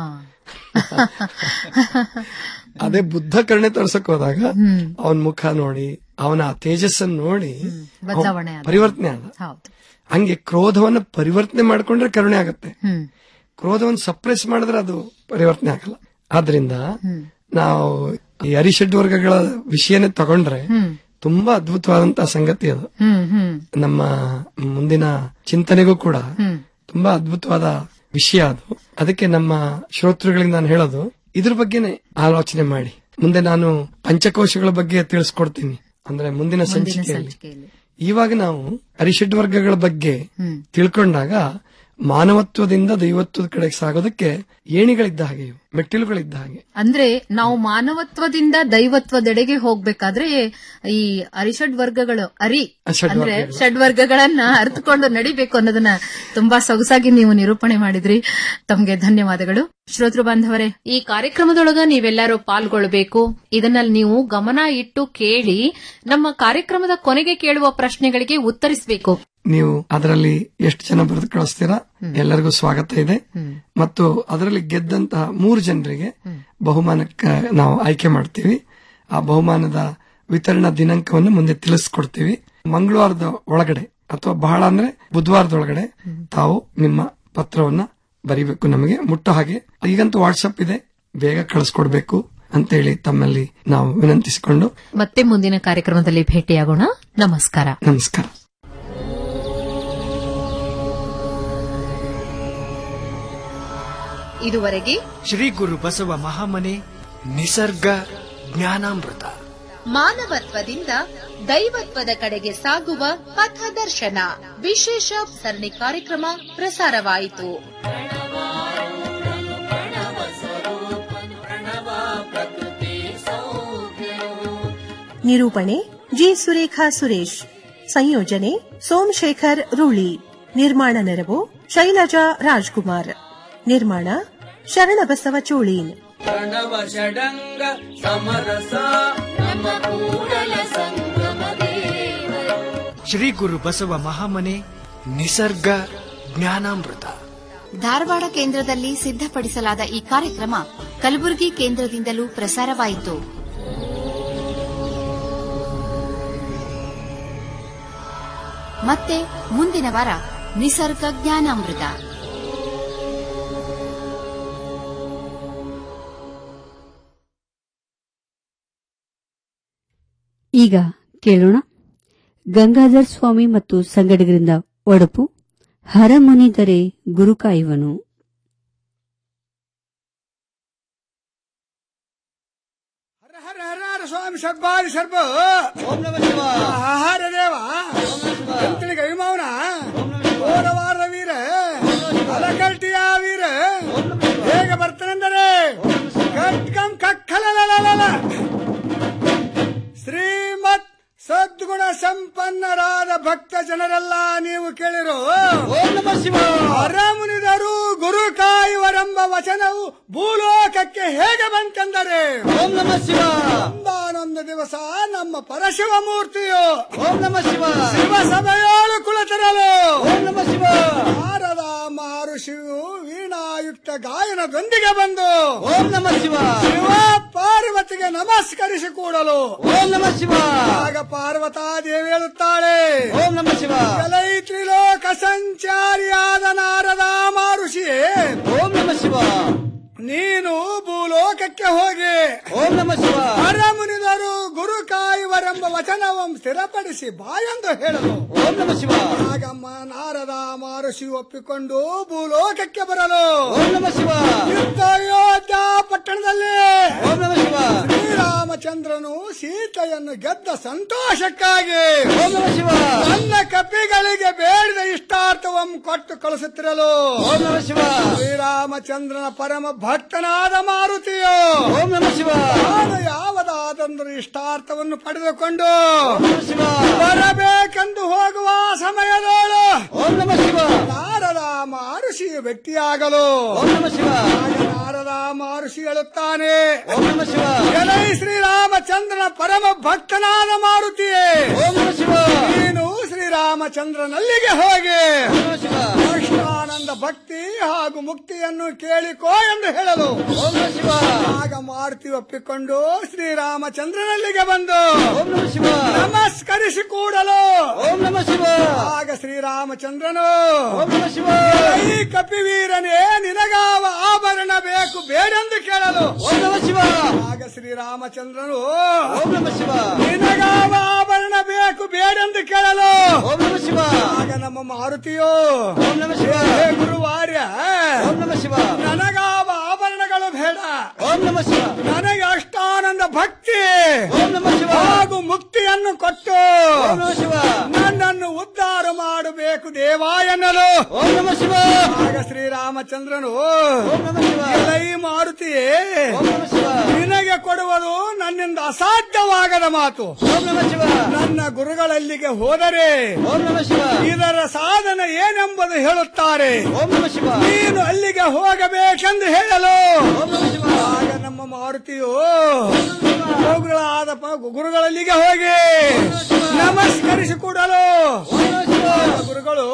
ಅದೇ ಬುದ್ಧ ಕರುಣೆ ತೋರ್ಸಕ್ ಹೋದಾಗ ಹ್ಮ್ ಅವನ್ ಮುಖ ನೋಡಿ ಅವನ ಆ ತೇಜಸ್ಸನ್ನು ನೋಡಿ ಬದಲಾವಣೆ ಅವ್ನ್ ಆದ. ಪರಿವರ್ತನೆ ಆದ ಹೌದು ಹಂಗೆ ಕ್ರೋಧವನ್ನ ಪರಿವರ್ತನೆ ಮಾಡ್ಕೊಂಡ್ರೆ ಕರುಣೆ ಆಗತ್ತೆ ಹ್ಮ್ ಕ್ರೋಧವನ್ನು ಸಪ್ರೆಸ್ ಮಾಡಿದ್ರೆ ಅದು ಪರಿವರ್ತನೆ ಆಗಲ್ಲ ಆದ್ರಿಂದ ಹ್ಮ್ ನಾವು ಈ ಅರಿಷಡ್ ವರ್ಗಗಳ ವಿಷಯನೇ ತಗೊಂಡ್ರೆ ಹ್ಮ್ ತುಂಬಾ ಅದ್ಭುತವಾದಂತಹ ಸಂಗತಿ ಅದು ಹ್ಮ್ ಹ್ಮ್ ನಮ್ಮ ಮುಂದಿನ ಚಿಂತನೆಗೂ ಕೂಡ ಹ್ಮ್ ತುಂಬಾ ಅದ್ಭುತವಾದ ವಿಷಯ ಅದು ಅದಕ್ಕೆ ನಮ್ಮ ಶ್ರೋತೃಗಳಿಗೆ ನಾನು ಹೇಳೋದು ಇದ್ರ ಬಗ್ಗೆನೆ ಆಲೋಚನೆ ಮಾಡಿ ಮುಂದೆ ನಾನು ಪಂಚಕೋಶಗಳ ಬಗ್ಗೆ ತಿಳಿಸ್ಕೊಡ್ತೀನಿ ಅಂದ್ರೆ ಮುಂದಿನ ಮುಂದಿನ ಸಂಚಿಕೆಯಲ್ಲಿ ಸಂಚಿಕೆಯಲ್ಲಿ ಇವಾಗ ನಾವು ಅರಿಷಡ್ ವರ್ಗಗಳ ಬಗ್ಗೆ ಹ್ಮ್ ತಿಳ್ಕೊಂಡಾಗ ಮಾನವತ್ವದಿಂದ ದೈವತ್ವದ ಕಡೆಗೆ ಸಾಗೋದಕ್ಕೆ ಏಣಿಗಳಿದ್ದ ಹಾಗೆ ಇವು, ಮೆಟ್ಟಿಲುಗಳಿದ್ದ ಹಾಗೆ ಅಂದ್ರೆ ನಾವು ಮಾನವತ್ವದಿಂದ ದೈವತ್ವದೆಡೆಗೆ ಹೋಗ್ಬೇಕಾದ್ರೆ ಈ ಅರಿಷಡ್ ವರ್ಗಗಳು ಅರಿ ಷಡ್ ಅಂದ್ರೆ ವರ್ಗಗಳು. ಷಡ್ ವರ್ಗಗಳನ್ನ ಅರ್ಥಕೊಂಡು ನಡಿಬೇಕು ಅನ್ನೋದನ್ನ ತುಂಬಾ ಸೊಗಸಾಗಿ ನೀವು ನಿರೂಪಣೆ ಮಾಡಿದ್ರಿ ತಮ್ಗೆ ಧನ್ಯವಾದಗಳು ಶ್ರೋತೃ ಬಾಂಧವರೇ ಈ ಕಾರ್ಯಕ್ರಮದೊಳಗ ನೀವೆಲ್ಲರೂ ಪಾಲ್ಗೊಳ್ಬೇಕು ಇದನ್ನಲ್ಲಿ ನೀವು ಗಮನ ಇಟ್ಟು ಕೇಳಿ ನಮ್ಮ ಕಾರ್ಯಕ್ರಮದ ಕೊನೆಗೆ ಕೇಳುವ ಪ್ರಶ್ನೆಗಳಿಗೆ ಉತ್ತರಿಸಬೇಕು ನೀವು ಅದರಲ್ಲಿ ಎಷ್ಟು ಜನ ಬರೆದು ಕಳಿಸ್ತೀರಾ ಎಲ್ಲರಿಗೂ ಸ್ವಾಗತ ಇದೆ ಮತ್ತು ಅದರಲ್ಲಿ ಗೆದ್ದಂತಹ ಮೂರು ಜನರಿಗೆ ಬಹುಮಾನಕ್ಕೆ ನಾವು ಆಯ್ಕೆ ಮಾಡ್ತೀವಿ ಆ ಬಹುಮಾನದ ವಿತರಣಾ ದಿನಾಂಕವನ್ನು ಮುಂದೆ ತಿಳಿಸ್ಕೊಡ್ತೀವಿ ಮಂಗಳವಾರದ ಒಳಗಡೆ ಅಥವಾ ಬಹಳ ಅಂದ್ರೆ ಬುಧವಾರದ ಒಳಗಡೆ ತಾವು ನಿಮ್ಮ ಪತ್ರವನ್ನ ಬರಿಬೇಕು ನಮಗೆ ಮುಟ್ಟೋ ಹಾಗೆ ಈಗಂತೂ ವಾಟ್ಸಪ್ ಇದೆ ಬೇಗ ಕಳಿಸ್ಕೊಡ್ಬೇಕು ಅಂತೇಳಿ ತಮ್ಮಲ್ಲಿ ನಾವು ವಿನಂತಿಸಿಕೊಂಡು ಮತ್ತೆ ಮುಂದಿನ ಕಾರ್ಯಕ್ರಮದಲ್ಲಿ ಭೇಟಿಯಾಗೋಣ ನಮಸ್ಕಾರ ನಮಸ್ಕಾರ ಇದುವರೆಗೆ ಶ್ರೀ ಗುರು ಬಸವ ಮಹಾಮನೆ ನಿಸರ್ಗ ಜ್ಞಾನಾಮೃತ ಮಾನವತ್ವದಿಂದ ದೈವತ್ವದ ಕಡೆಗೆ ಸಾಗುವ ಪಥದರ್ಶನ ವಿಶೇಷ ಸರಣಿ ಕಾರ್ಯಕ್ರಮ ಪ್ರಸಾರವಾಯಿತು ನಿರೂಪಣೆ ಜಿ ಸುರೇಖಾ ಸುರೇಶ್ ಸಂಯೋಜನೆ ಸೋಮಶೇಖರ್ ರೂಳಿ ನಿರ್ಮಾಣ ನೆರವು ಶೈಲಜಾ ರಾಜ್ಕುಮಾರ್ ನಿರ್ಮಾಣ ಶರಣಬಸವ ಚೋಳೀನ್ ಪ್ರಣವ ಷಡಂಗ ಸಮರಸ ನಮ್ಮ ಕೂಡಲ ಸಂಗಮ ದೇವರು ಶ್ರೀ ಗುರು ಬಸವ ಮಹಾಮನೆ ನಿಸರ್ಗ ಜ್ಞಾನಾಮೃತ ಧಾರವಾಡ ಕೇಂದ್ರದಲ್ಲಿ ಸಿದ್ಧಪಡಿಸಲಾದ ಈ ಕಾರ್ಯಕ್ರಮ ಕಲಬುರಗಿ ಕೇಂದ್ರದಿಂದಲೂ ಪ್ರಸಾರವಾಯಿತು ಮತ್ತೆ ಮುಂದಿನ ವಾರ ನಿಸರ್ಗ ಜ್ಞಾನಾಮೃತ ಈಗ ಕೇಳೋಣ ಗಂಗಾಧರ್ ಸ್ವಾಮಿ ಮತ್ತು ಸಂಗಡಿಗರಿಂದ ಒಡಪು ಹರಮುನಿದರೆ ಗುರುಕಾಯುವನು ಸ್ವಾಮಿ ಸಬ್ಬಾರಿ ಸರ್ಪ ಆಹಾರ ದೇವ ಎಂತಳಿಗೆ ಅಭಿಮಾವನ ಓರವಾರ ವೀರ ಅಲಕಲ್ಟಿಯ ವೀರ ಹೇಗ ಬರ್ತಾನೆಂದರೆ ಕಟ್ಕಂ ಕಕ್ಕಲಲಲಲ ಶ್ರೀಮತ್ ಸದ್ಗುಣ ಸಂಪನ್ನರಾದ ಭಕ್ತ ಜನರೆಲ್ಲ ನೀವು ಕೇಳಿರೋ ಓಂ ನಮ ಶಿವ ಅರಮುನಿದರು ಗುರು ಕಾಯುವರೆಂಬ ವಚನವು ಭೂಲೋಕಕ್ಕೆ ಹೇಗೆ ಬಂತೆಂದರೆ ಓಂ ನಮ ಶಿವ ಒಂದಾನೊಂದು ದಿವಸ ನಮ್ಮ ಪರಶಿವ ಮೂರ್ತಿಯು ಓಂ ನಮ ಶಿವ ಶಿವ ಸಭೆಯೋಳು ಕುಲತರಲು ಓಂ ನಮ ಶಿವ ನಾರದ ಮಹರ್ಷಿಯು ವೀಣಾಯುಕ್ತ ವೇದಯುಕ್ತ ಗಾಯನದೊಂದಿಗೆ ಬಂದು ಓಂ ನಮ ಶಿವ ಶಿವ ಪಾರ್ವತಿಗೆ ನಮಸ್ಕರಿಸಿ ಕೂಡಲು ಓಂ ನಮ ಶಿವ ಆಗ ಪಾರ್ವತಾ ದೇವಿ ಹೇಳುತ್ತಾಳೆ ಓಂ ನಮ ಶಿವ ಎಲೈ ತ್ರಿಲೋಕ ಸಂಚಾರಿಯಾದ ನಾರದ ಮಾರುಷಿ ಓಂ ನಮ ಶಿವ ನೀನು ಭೂಲೋಕಕ್ಕೆ ಹೋಗಿ ಓಂ ನಮ ಶಿವ ಹರಮುನಿದರು ಗುರು ಕಾಯುವರೆಂಬ ವಚನವಂ ಸ್ಥಿರಪಡಿಸಿ ಬಾಯೆಂದು ಹೇಳಲು ಓಂ ನಮ ಶಿವ ಆಗಮ್ಮ ನಾರದ ಮಹರ್ಷಿ ಒಪ್ಪಿಕೊಂಡು ಭೂಲೋಕಕ್ಕೆ ಬರಲು ಓಂ ನಮ ಶಿವ ಯುದ್ಧ ಅಯೋಧ್ಯ ಪಟ್ಟಣದಲ್ಲಿ ಓಂ ನಮ ಶಿವ ಶ್ರೀರಾಮಚಂದ್ರನು ಸೀತೆಯನ್ನು ಗೆದ್ದ ಸಂತೋಷಕ್ಕಾಗಿ ಓಂ ನಮ ಶಿವ ನನ್ನ ಕಪಿಗಳಿಗೆ ಬೇಡಿದ ಇಷ್ಟಾರ್ಥವಂ ಕೊಟ್ಟು ಕಳಿಸುತ್ತಿರಲು ಓಂ ನಮ ಶಿವ ಶ್ರೀರಾಮಚಂದ್ರನ ಪರಮ ಭಕ್ತನಾದ ಮಾರುತಿಯು ಓಂ ನಮ ಶಿವ ನಾನು ಯಾವದಾದಂದರೂ ಇಷ್ಟಾರ್ಥವನ್ನು ಪಡೆದುಕೊಂಡು ಓಂ ನಮ ಶಿವ ಬರಬೇಕೆಂದು ಹೋಗುವ ಸಮಯದೋಳು ಓಂ ನಮ ಶಿವ ನಾರದ ಮಹರ್ಷಿಯು ವ್ಯಕ್ತಿಯಾಗಲು ಓಂ ನಮ ಶಿವ ಆಗ ನಾರದ ಮಹರ್ಷಿ ಹೇಳುತ್ತಾನೆ ಓಂ ನಮ ಶಿವ ಎಲೈ ಶ್ರೀರಾಮಚಂದ್ರನ ಪರಮ ಭಕ್ತನಾದ ಮಾರುತಿಯೇ ಓಂ ನಮ ಶಿವ ನೀನು ಶ್ರೀರಾಮಚಂದ್ರನಲ್ಲಿಗೆ ಹೋಗಿ ಓಂ ನಮ ಶಿವ ಕೃಷ್ಣಾನಂದ ಭಕ್ತಿ ಹಾಗೂ ಮುಕ್ತಿಯನ್ನು ಕೇಳಿಕೋ ಎಂದು ಹೇಳಲು ಓಂ ನಮ ಶಿವ ಆಗ ಮಾರುತಿ ಒಪ್ಪಿಕೊಂಡು ಶ್ರೀರಾಮಚಂದ್ರನಲ್ಲಿಗೆ ಬಂದು ಓಂ ನಮ ಶಿವ ನಮಸ್ಕರಿಸಿ ಕೂಡಲು ಓಂ ನಮ ಶಿವ ಆಗ ಶ್ರೀರಾಮಚಂದ್ರನು ಓಂ ನಮ ಶಿವ ಈ ಕಪಿವೀರನೇ ನಿನಗಾವ ಆಭರಣ ಬೇಕು ಬೇಡೆಂದು ಕೇಳಲು ಓಂ ನಮ ಶಿವ ಆಗ ಶ್ರೀರಾಮಚಂದ್ರನು ಓಂ ನಮ ಶಿವ ನಿನಗಾವ ಆಭರಣ ಬೇಕು ಬೇಡೆಂದು ಕೇಳಲು ಓಂ ನಮ ಶಿವ ಆಗ ನಮ್ಮ ಮಾರುತಿಯೋ ಓಂ ನಮ ಶಿವ ಹೇ ಗುರುವಾರ್ಯ ಓಂ ನಮ ಶಿವ ನನಗಾವ ಆಭರಣಗಳು ಬೇಡ ಓಂ ನಮ ಶಿವ ನನಗೆ ಅಷ್ಟಾನಂದ ಭಕ್ತಿ ಓಂ ನಮ ಶಿವ ಹಾಗೂ ಮುಕ್ತಿಯನ್ನು ಕೊಟ್ಟು ಓಂ ನಮ ಶಿವ ನನ್ನನ್ನು ಉದ್ಧಾರ ಮಾಡಬೇಕು ದೇವ ಎನ್ನಲು ಓಂ ನಮ ಶಿವ ಆಗ ಶ್ರೀರಾಮಚಂದ್ರನು ಓಂ ನಮ ಶಿವ ಎಲೈ ಮಾರುತಿಯೇ ಓಂ ನಮ ಶಿವ ನಿನಗೆ ಕೊಡುವುದು ನನ್ನಿಂದ ಅಸಾಧ್ಯವಾಗದ ಮಾತು ಓಂ ನಮ ಶಿವ ನನ್ನ ಗುರುಗಳಲ್ಲಿಗೆ ಹೋದರೆ ಓಂ ನಮ ಶಿವ ಇದರ ಸಾಧನೆ ಏನೆಂಬುದು ಹೇಳುತ್ತಾರೆ ಓಂ ನಮ ಶಿವ ನೀನು ಅಲ್ಲಿಗೆ ಹೋಗಬೇಕೆಂದು ಹೇಳಲು ಓಂ ನಮ ಶಿವ ಆಗ ನಮ್ಮ ಮಾರುತಿಯು ಗುರುಗಳಾದ ಪ- ಗುರುಗಳಲ್ಲಿಗೆ ಹೋಗಿ ನಮಸ್ಕರಿಸಿ ಕೂಡಲು ಆಗ ಗುರುಗಳು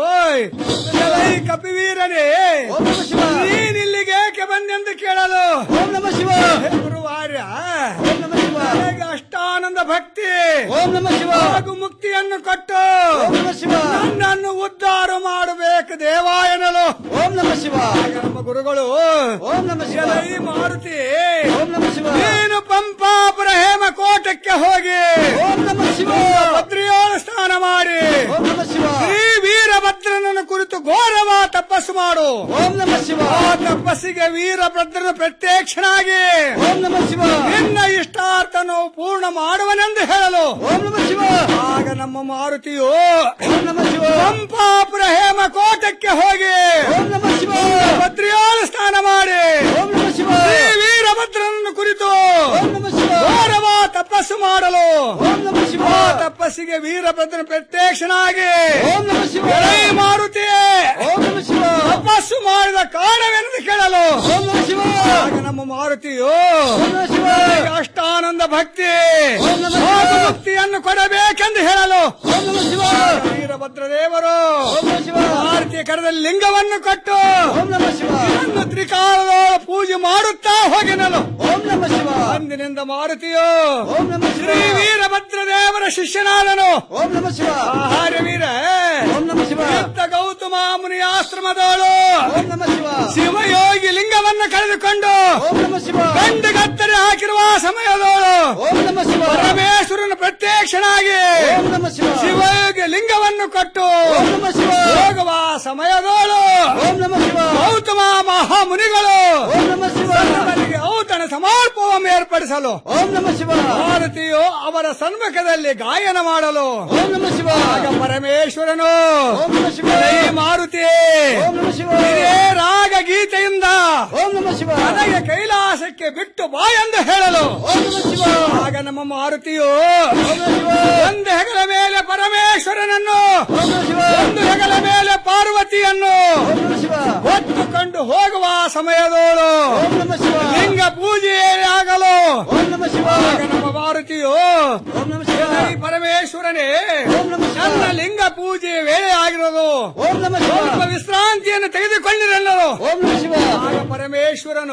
ಎಲೈ ಕಪಿವೀರನೇ ಓಂ ನಮ ಶಿವ ನೀನಿಲ್ಲಿಗೆ ಏಕೆ ಬಂದೆಂದು ಕೇಳಲು ಓಂ ನಮ ಶಿವ ಹೇ ಗುರುವಾರ್ಯ ಓಂ ನಮ ಶಿವ ನನಗೆ ಅಷ್ಟಾನಂದ ಭಕ್ತಿ ಓಂ ನಮ ಶಿವ ಹಾಗೂ ಮುಕ್ತಿಯನ್ನು ಕೊಟ್ಟು ಓಂ ನಮ ಶಿವ ನನ್ನನ್ನು ಉದ್ಧಾರ ಮಾಡಬೇಕು ದೇವ ಎನ್ನಲು ಓಂ ನಮ ಶಿವ ಆಗ ನಮ್ಮ ಗುರುಗಳು ಓಂ ನಮ ಶಿವ ಎಲೈ ಮಾರುತಿ ಓಂ ನಮ ಶಿವ ನೀನು ಪಂಪಾಪುರ ಹೇಮಕೋಟಕ್ಕೆ ಹೋಗಿ ಓಂ ನಮ ಶಿವ ಭದ್ರಿಯೋಳ ಸ್ನಾನ ಮಾಡಿ ಓಂ ನಮ ಶಿವ ಶ್ರೀ ವೀರಭದ್ರನನ್ನು ಕುರಿತು ಘೋರವ ತಪಸ್ಸು ಮಾಡು ಓಂ ನಮ ಶಿವ ಆ ತಪಸ್ಸಿಗೆ ವೀರಭದ್ರನ ಪ್ರತ್ಯಕ್ಷನಾಗಿ ಓಂ ನಮ ಶಿವ ನಿನ್ನ ಇಷ್ಟಾರ್ಥನು ಪೂರ್ಣ ಮಾಡುವನೆಂದು ಹೇಳಲು ಓಂ ನಮ ಶಿವ ಆಗ ನಮ್ಮ ಮಾರುತಿಯು ಓಂ ನಮ ಶಿವ ಪಂಪಾಪುರ ಹೇಮಕೋಟಕ್ಕೆ ಹೋಗಿ ಓಂ ನಮ ಶಿವ ಭದ್ರಿಯೋಳ ಸ್ನಾನ ಮಾಡಿ ಓಂ ನಮ ಶಿವ ಶ್ರೀ ವೀರಭದ್ರನನ್ನು ಕುರಿತು ಓಂ ನಮ ಶಿವ ಘೋರವ ತಪಸ್ಸು ಮಾಡಲು ಓಂ ನಮ ಶಿವ ಆ ತಪಸ್ಸಿಗೆ ವೀರಭದ್ರನ ಪ್ರತ್ಯಕ್ಷನಾಗಿ ಓಂ ನಮ ಶಿವ ಎಲೈ ಮಾರುತಿ ಓಂ ನಮ ಶಿವ ತಪಸ್ಸು ಮಾಡಿದ ಕಾರಣವೆಂದು ಕೇಳಲು ಓಂ ನಮ ಶಿವ ಆಗ ನಮ್ಮ ಮಾರುತಿಯು ಓಂ ನಮ ಶಿವ ನನಗೆ ಅಷ್ಟಾನಂದ ಭಕ್ತಿ ಓಂ ನಮ ಹಾಗೂ ಶಿವ ಮುಕ್ತಿಯನ್ನು ಕೊಡಬೇಕೆಂದು ಹೇಳಲು ಓಂ ನಮ ಶಿವ ವೀರಭದ್ರ ದೇವರು ಓಂ ನಮ ಶಿವ ಭಾರತೀಯ ಕರದಲ್ಲಿ ಲಿಂಗವನ್ನು ಕೊಟ್ಟು ಓಂ ನಮ ಶಿವ ಇದನ್ನು ತ್ರಿಕಾಲದ ಪೂಜೆ ಮಾಡುತ್ತಾ ಹೋಗಿನಲು ಓಂ ನಮ ಶಿವ ಅಂದಿನಿಂದ ಮಾರುತಿಯು ಓಂ ನಮ ಶಿವ ಶ್ರೀ ವೀರಭದ್ರ ದೇವರ ಶಿಷ್ಯನಾದನು ಓಂ ನಮ ಶಿವ ಆಹಾರ ವೀರ ಓಂ ನಮ ಶಿವ ಎತ್ತ ಗೌತಮ ಮುನಿಯ ಆಶ್ರಮದವಳು ಓಂ ನಮ ಶಿವ ಶಿವಯೋಗಿ ಲಿಂಗವನ್ನು ಕಳೆದುಕೊಂಡು ಓಂ ನಮ ಶಿವ ಗಂಡು ಕತ್ತರಿ ಹಾಕಿರುವ ಸಮಯದವಳು ಓಂ ನಮ ಶಿವ ಪರಮೇಶ್ವರನ ಪ್ರತ್ಯಕ್ಷನಾಗಿ ಓಂ ನಮ ಶಿವ ಶಿವಯೋಗಿ ಲಿಂಗವನ್ನು ಕೊಟ್ಟು ಓಂ ನಮ ಶಿವ ಹೋಗುವ ಸಮಯದವಳು ಓಂ ನಮ ಶಿವ ಗೌತಮ ಮಹಾಮುನಿಗಳು ಓಂ ನಮ ಶಿವ ಅವರಿಗೆ ಔತಣ ಸಮರ್ಪವನ್ನು ಏರ್ಪಡಿಸಲು ಓಂ ನಮ ಶಿವ ಭಾರತೀಯು ಅವರ ಸನ್ಮುಖದಲ್ಲಿ ಗಾಯನ ಮಾಡಲು ಓಂ ನಮ ಶಿವ ಆಗ ಪರಮೇಶ್ವರನು ಓಂ ನಮ ಶಿವ "ಎಲೈ ಮಾರುತಿ ಓಂ ನಮ ಶಿವ ಇದೇ ರಾಗ ಗೀತೆಯಿಂದ ಓಂ ನಮ ಶಿವ ನನಗೆ ಕೈಲಾಸಕ್ಕೆ ಬಿಟ್ಟು ಬಾ ಎಂದು ಹೇಳಲು ಓಂ ನಮ ಶಿವ ಆಗ ನಮ್ಮ ಮಾರುತಿಯು ಓಂ ನಮ ಶಿವ ಒಂದು ಹೆಗಲ ಮೇಲೆ ಪರಮೇಶ್ವರನನ್ನು ಓಂ ನಮ ಶಿವ ಒಂದು ಹೆಗಲ ಮೇಲೆ ಪಾರ್ವತಿಯನ್ನು ಓಂ ನಮ ಶಿವ ಹೊತ್ತುಕೊಂಡು ಹೋಗುವ ಸಮಯದೋಳು ಓಂ ನಮ ಶಿವ ಲಿಂಗ ಪೂಜೆ ಆಗಲು ಓಂ ನಮ ಶಿವ ಆಗ ನಮ್ಮ ಮಾರುತಿಯು ಓಂ ನಮ ಶಿವ ಪರಮೇಶ್ವರನೇ ನನ್ನ ಲಿಂಗ ಪೂಜೆ ವೇಳೆ ಆಗಿರೋದು ಸ್ವಲ್ಪ ವಿಶ್ರಾಂತಿಯನ್ನು ತೆಗೆದುಕೊಂಡಿರೆಲ್ಲರು ಆಗ ಪರಮೇಶ್ವರನು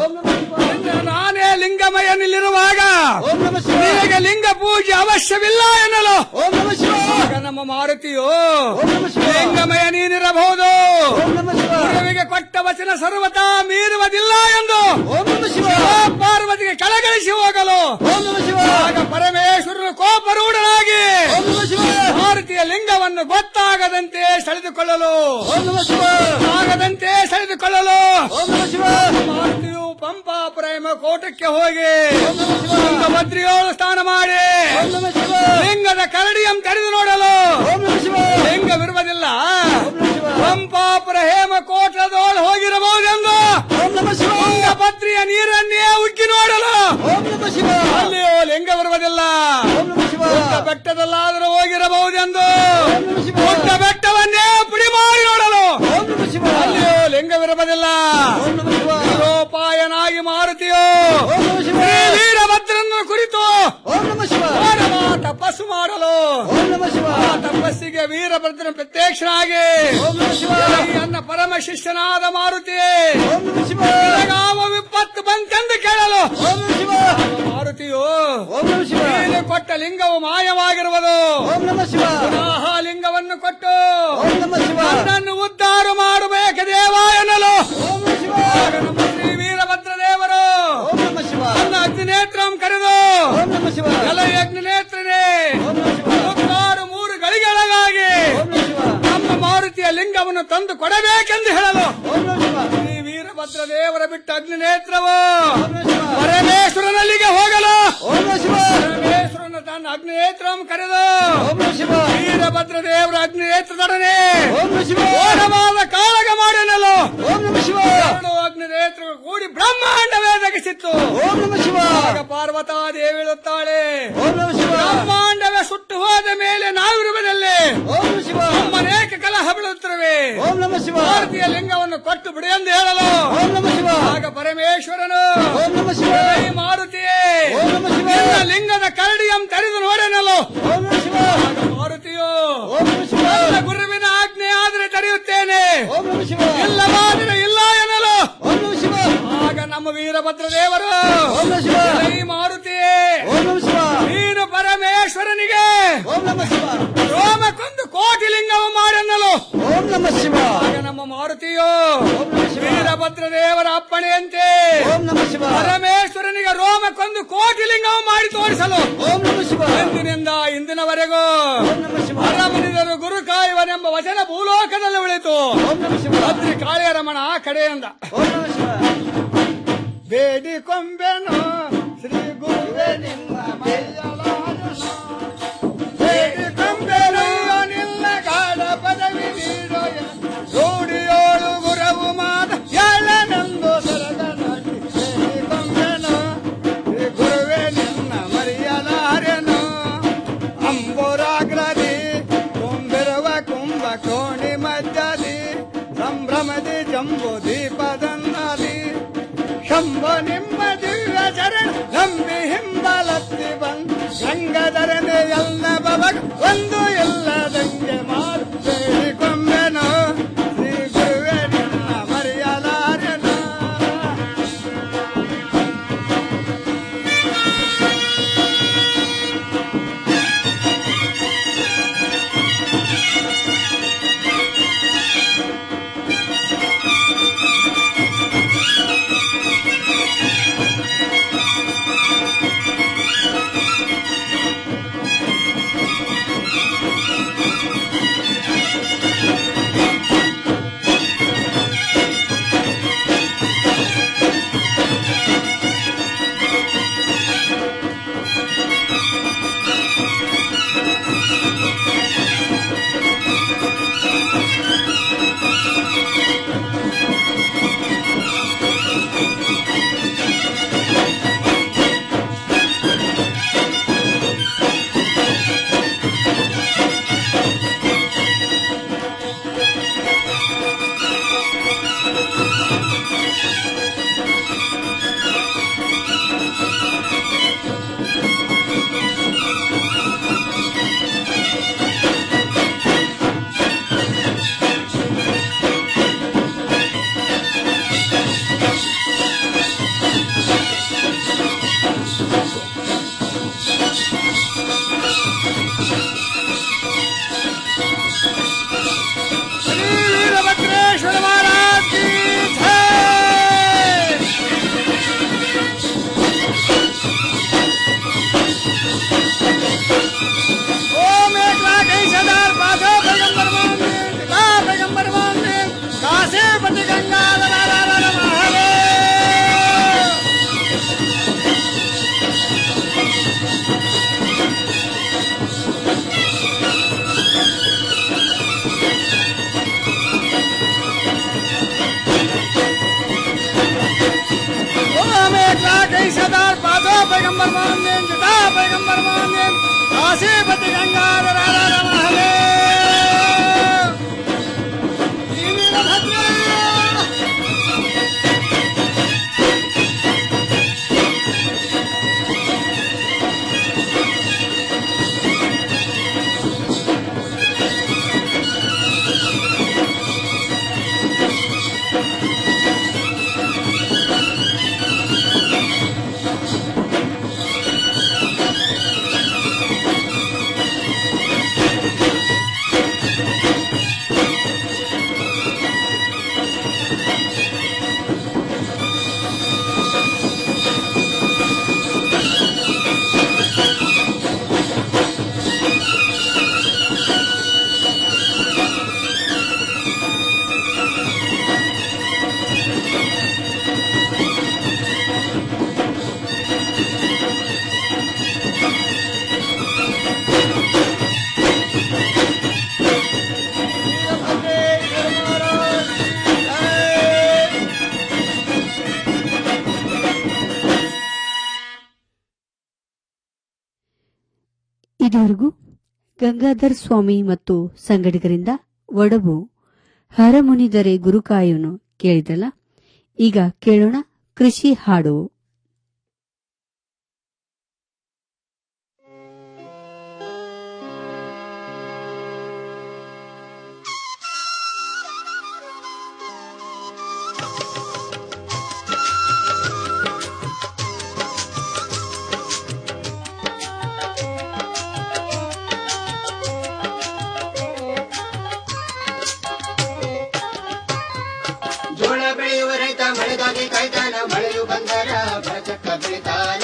ನಾನೇ ಲಿಂಗಮಯ ನಿಲ್ಲಿರುವಾಗ ನಿನಗೆ ಲಿಂಗ ಪೂಜೆ ಅವಶ್ಯವಿಲ್ಲ ಎನ್ನಲು ಆಗ ನಮ್ಮ ಮಾರುತಿಯು ಲಿಂಗಮಯ ನೀನಿರಬಹುದು ಗುರುವಿಗೆ ಕೊಟ್ಟ ವಚನ ಸರ್ವತಾ ಮೀರುವುದಿಲ್ಲ ಎಂದು ಪಾರ್ವತಿಗೆ ಕೆಳಗಿಳಿಸಿ ಹೋಗಲು ಆಗ ಪರಮೇಶ್ವರನು ಕೋಪರೂಢನಾಗಿ ಭಾರತೀಯ ಲಿಂಗವನ್ನು ಗೊತ್ತಾಗದಂತೆ ಸೆಳೆದುಕೊಳ್ಳಲು ಆಗದಂತೆ ಸೆಳೆದುಕೊಳ್ಳಲು ಮಾರುತಿಯು ಪಂಪಾ ಪ್ರೇಮ ಕೋಟಕ್ಕೆ ಹೋಗಿ ತುಂಗಭದ್ರಿಯೋಳು ಸ್ನಾನ ಮಾಡಿ ಲಿಂಗದ ಕರಡಿಯಂ ತೆರೆದು ನೋಡಲು ಲಿಂಗವಿರುವುದಿಲ್ಲ ಪಂಪಾಪುರ ಹೇಮ ಕೋಟದೋಳು ಹೋಗಿರಬಹುದೆಂದು ತುಂಗಭದ್ರಿಯ ನೀರನ್ನೇ ಉಕ್ಕಿ ನೋಡಲು ಅಲ್ಲಿಯೋ ಲಿಂಗವಿರುವುದಿಲ್ಲ ಪುಟ್ಟ ಬೆಟ್ಟದಲ್ಲಾದರೂ ಹೋಗಿರಬಹುದೆಂದು ಪುಟ್ಟ ಬೆಟ್ಟವನ್ನೇ ಪುಡಿ ಮಾಡಿ ನೋಡಲು ಅಲ್ಲಿಯೋ ಲಿಂಗವಿರಬಹುದಿಲ್ಲ ಲೋಪಾಯನಾಗಿ ಮಾರುತಿಯೋ ಶ್ರೀ ವೀರಭದ್ರನ್ನು ಕುರಿತು ಘೋರವ ತಪಸ್ಸು ಮಾಡಲು ಆ ತಪಸ್ಸಿಗೆ ವೀರಭದ್ರನ ಪ್ರತ್ಯಕ್ಷನಾಗಿ ಈ ನನ್ನ ಪರಮ ಶಿಷ್ಯನಾದ ಮಾರುತಿ ನಿನಗಾವ ವಿಪತ್ತು ಬಂತೆಂದು ಕೇಳಲು ಮಾರುತಿಯು ನೀನು ಕೊಟ್ಟ ಲಿಂಗವು ಮಾಯವಾಗಿರುವುದು ಪುನಃ ಲಿಂಗವನ್ನು ಕೊಟ್ಟು ನನ್ನನ್ನು ಉದ್ಧಾರ ಮಾಡಬೇಕು ದೇವ ಎನ್ನಲು ಆಗ ನಮ್ಮ ಶ್ರೀ ವೀರಭದ್ರ ದೇವರು ನನ್ನ ಅಗ್ನಿನೇತ್ರಂ ಕರೆದು ಎಲ ಅಗ್ನಿನೇತ್ರನೇ ಸುತ್ತಾರು ಮೂರು ಗಳಿಗೆಳಗಾಗಿ ನಮ್ಮ ಮಾರುತಿಯ ಲಿಂಗವನ್ನು ತಂದು ಕೊಡಬೇಕೆಂದು ಹೇಳಲು ಶ್ರೀ ವೀರಭದ್ರ ದೇವರ ಬಿಟ್ಟ ಅಗ್ನಿನೇತ್ರವು ಪರಮೇಶ್ವರನಲ್ಲಿಗೆ ಹೋಗಲು ಪರಮೇಶ್ವರನ ತನ್ನ ಅಗ್ನಿನೇತ್ರಂ ಕರೆದು ವೀರಭದ್ರ ದೇವರ ಅಗ್ನಿನೇತ್ರದೊಡನೆ ಘೋರವಾದ ಕಾಳಗ ಮಾಡನಲು ಎರಡು ಅಗ್ನಿನೇತ್ರಗಳು ಕೂಡಿ ಬ್ರಹ್ಮಾಂಡವೇ ದಗಿಸಿತ್ತು ಆಗ ಪಾರ್ವತಾ ದೇವಿ ಹೇಳುತ್ತಾಳೆ ಬ್ರಹ್ಮಾಂಡವೇ ಸುಟ್ಟು ಹೋದ ಮೇಲೆ ನಾವಿರುವುದಲ್ಲಿ ಅನೇಕ ಕಲಹ ಬೀಳುತ್ತಿರುವೆ ಭಾರತೀಯ ಲಿಂಗವನ್ನು ಕೊಟ್ಟು ಬಿಡಿ ಎಂದು ಹೇಳಲು ಆಗ ಪರಮೇಶ್ವರನು "ಏ ಮಾರುತಿಯೇ ನಿನ್ನ ಲಿಂಗದ ಕರಡಿಯಂ ತೆರೆದು ನೋಡೆನಲು ಆಗ ಮಾರುತಿಯು ನನ್ನ ಗುರುವಿನ ಆಜ್ಞೆ ಆದರೆ ತೆರೆಯುತ್ತೇನೆ ಇಲ್ಲವಾದರೆ ಇಲ್ಲ ಎನ್ನಲು ಆಗ ನಮ್ಮ ವೀರಭದ್ರ ದೇವರು "ಏ ಮಾರುತಿಯೇ ನೀನು ಪರಮೇಶ್ವರನಿಗೆ ರೋಮಕ್ಕೊಂದು ಕೋಟಿ ಲಿಂಗವ ಮಾಡೆನ್ನಲು ಆಗ ನಮ್ಮ ಮಾರುತಿಯು ವೀರಭದ್ರ ದೇವರ ಅಪ್ಪಣೆಯಂತೆ ಪರಮೇಶ್ವರನಿಗೆ ರೋಮಕ್ಕೊಂದು ಕೋಟಿ ಲಿಂಗವ ಮಾಡಿ ತೋರಿಸಲು ಎಂದಿನಿಂದ ಇಂದಿನವರೆಗೂ ಅರಮನಿದರು ಗುರು ಕಾಯುವನೆಂಬ ವಚನ ಭೂಲೋಕದಲ್ಲಿ ಉಳಿತು ಭದ್ರಿ ಕಾಳಿಯ ರಮಣ ಆ ಕಡೆಯಿಂದ ಬೇಡಿಕೊಂಬೆನು ಶ್ರೀ ಗುರುವೇ ನಿನ್ನ ಬೇಡಿಕೊಂಬೆನು ನಿನ್ನ ಗಾಢ ಪದವಿ ನೀಡೋ ರೂಢಿಯೋಳು ಗುರವು ಮಾದ ಎಳ್ಳನೆಂದು ಸರದ ನಾಟಿ ಬೇಡಿಕೊಂಬೆನು ಶ್ರೀ ಗುರುವೇ ನಿನ್ನ ಮರೆಯಲಾರೆನು ಅಂಬುರಾಗ್ರದಿ ತುಂಬಿರುವ ಕುಂಭ ಕೋಣಿ ಮಧ್ಯದಿ ಸಂಭ್ರಮದಿ ಜಂಬು ದೀಪದನ್ನದಿ ಶಂಭ ನಿಮ್ಮ ದಿವ್ಯ ಚರಣ ನಂಬಿ ಹಿಂಬಲತ್ತಿ ಬಂದು ಗಂಗಧರನೆ ಎಲ್ಲ ಬಬಗ ಒಂದು ಎಲ್ಲದಂಗೆ ಮಾರು ಬೇಡಿಕೊಂಬೆನು ಶ್ರೀ ಗುರುವೆ ನಿನ್ನ ಮರೆಯಲಾರೆನು श्री वीरभद्रेश्वर महाराज की जय ओम एक लाख इस हजार पाँचों पैगम्बर मंदिर पिता पैगम्बर मंदिर काशी पति गंगा महादेव ओम एक लाख इस हजार पाँचों पैगम्बर मंदिर पिता पैगम्बर मंदिर काशी पति गंगा महादेव श्री वीरभद्र ಇದುವರೆಗೂ ಗಂಗಾಧರ್ ಸ್ವಾಮಿ ಮತ್ತು ಸಂಗಡಿಗರಿಂದ ಒಡವು ಹರಮುನಿದರೆ ಗುರುಕಾಯುನು ಕೇಳಿದಲ್ಲ ಈಗ ಕೇಳೋಣ ಕೃಷಿ ಹಾಡು ಜೋಳ ಬೆಳೆಯುವ ರೈತ ಮಳೆಗಾಗಿ ಕಾಯ್ತಾನ ಮಳೆಯು ಬಂದರ ಬರಚಕ್ಕ ಬೆಳಿತಾನ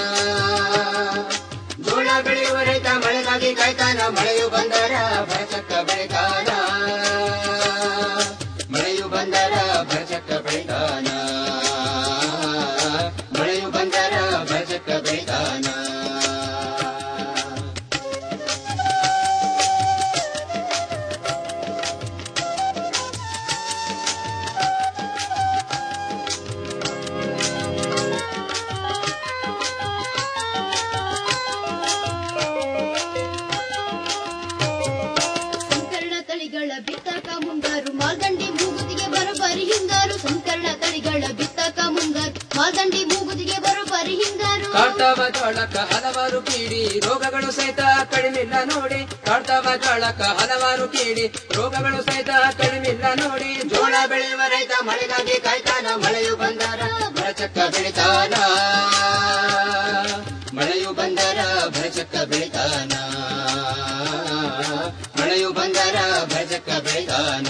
ಜೋಳ ಬೆಳೆಯುವ ರೈತ ಮಳೆಗಾಗಿ ಕಾಯ್ತಾನ ಮಳೆಯು ಬಂದರ ಬರಚಕ್ಕ ಬೆಳಿತಾನ ಮಳೆಯು ಬಂದರ ಬರಚಕ್ಕ ಬೆಳಿತಾನ ಮಳೆಯು ಬಂದರ ಬರಚಕ್ಕ ಬೆಳಿತಾನ ಸಂಕರಣ ತಳಿಗಳ ಬಿತ್ತಕ ಮುಂಗಾರು ಮಾಲ್ದಂಡಿ ಮೂಗುದಿಗೆ ಬರೋಬ್ಬರಿ ಹಿಂಗಾರು ಸಂಕರಣ ತಳಿಗಳ ಬಿತ್ತಕ ಮುಂಗಾರು ಮಾಲ್ದಂಡಿ ಮೂಗುದಿಗೆ ಬರೋಬ್ಬರಿ ಹಿಂಗಾರು ಕಾಡ್ತಾವ ಜೋಳಕ್ಕ ಹಲವಾರು ಕೀಡಿ ರೋಗಗಳು ಸಹಿತ ಕಡಿಮಿಲ್ಲ ನೋಡಿ ಕಾಡ್ತಾವ ಜೋಳಕ್ಕ ಹಲವಾರು ಕೀಡಿ ರೋಗಗಳು ಸಹಿತ ಕಡಿಮಿಲ್ಲ ನೋಡಿ ಜೋಳ ಬೆಳೆಯುವ ರೈತ ಮಳೆಗಾಗಿ ಕಾಯ್ತಾನ ಮಳೆಯು ಬಂದರ ಭರಚಕ್ಕ ಬೆಳಿತಾನ ಮಳೆಯು ಬಂದರ ಭರಚಕ್ಕ ಬೆಳಿತಾನ ಮಳೆಯು ಬಂದರ ಭರಚಕ್ಕ ಬೆಳಿತಾನ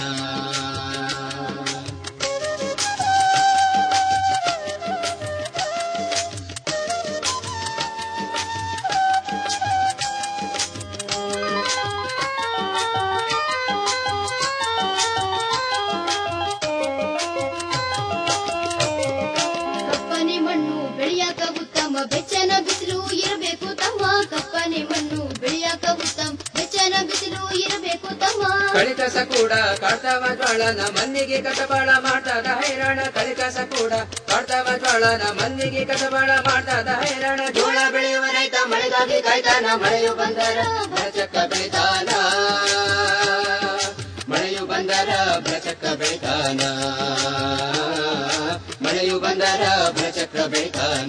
ಕಪ್ಪನೆ ಮಣ್ಣು ಬೆಳೆಯಾಕ ಉತ್ತಮ ಬೆಚ್ಚನ ಬಿಸಿಲು ಇರಬೇಕು ತಮ್ಮ ಕಪ್ಪನೆ ಮಣ್ಣು ಬೆಳೆಯಾಕ ಉತ್ತಮ ಬೆಚ್ಚನ ಬಿಸಿಲು ಇರಬೇಕು ತಮ್ಮ ಕಳಿಕಸ ಕೂಡ ಕಾಡ್ತಾವ ಜ್ವಾಳನ ಮಲ್ಲಿಗೆ ಕಟಬಾಳ ಮಾಡ್ತಾದ ಹೈರಾಣ ಕಳಿಕಸ ಕೂಡ ಕಾಡ್ತಾವ ಜ್ವಾಳನ ಮಲ್ಲಿಗೆ ಕಟಬಾಳ ಮಾಡ್ತಾದ ಹೈರಾಣ ಜೋಳ ಬೆಳೆಯುವ ರೈತ ಮಳೆಗಾಗಿ ಕಾಯ್ತಾನ ಮಳೆಯು ಬಂದರ ಭರಚಕ್ಕ ಬೆಳಿತಾನ ಮಳೆಯು ಬಂದರ ಭರಚಕ್ಕ ಬೆಳಿತಾನ ಮಳೆಯು ಬಂದರ ಭರಚಕ್ರ ಬೆಳಿತಾನ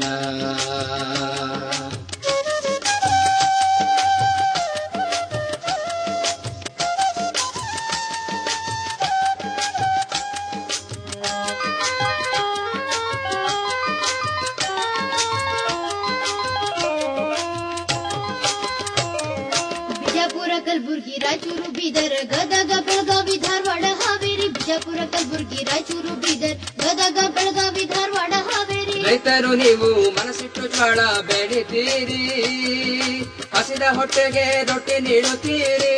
ಕಲಬುರ್ಗಿ ರಾಯಚೂರು ಬೀದರ್ ಗದಗ ಬೆಳಗಾವಿ ಧಾರವಾಡ ಹಾವೇರಿ ಬಿಜಾಪುರ ಕಲಬುರ್ಗಿ ರಾಯಚೂರು ಬೀದರ್ ಗದಗ ಬೆಳಗಾವಿ ಧಾರವಾಡ ಹಾವೇರಿ ರೈತರು ನೀವು ಮನಸ್ಸಿಟ್ಟು ಜ್ವಾಳ ಬೆಳಿತೀರಿ ಹಸಿದ ಹೊಟ್ಟೆಗೆ ರೊಟ್ಟಿ ನೀಡುತ್ತೀರಿ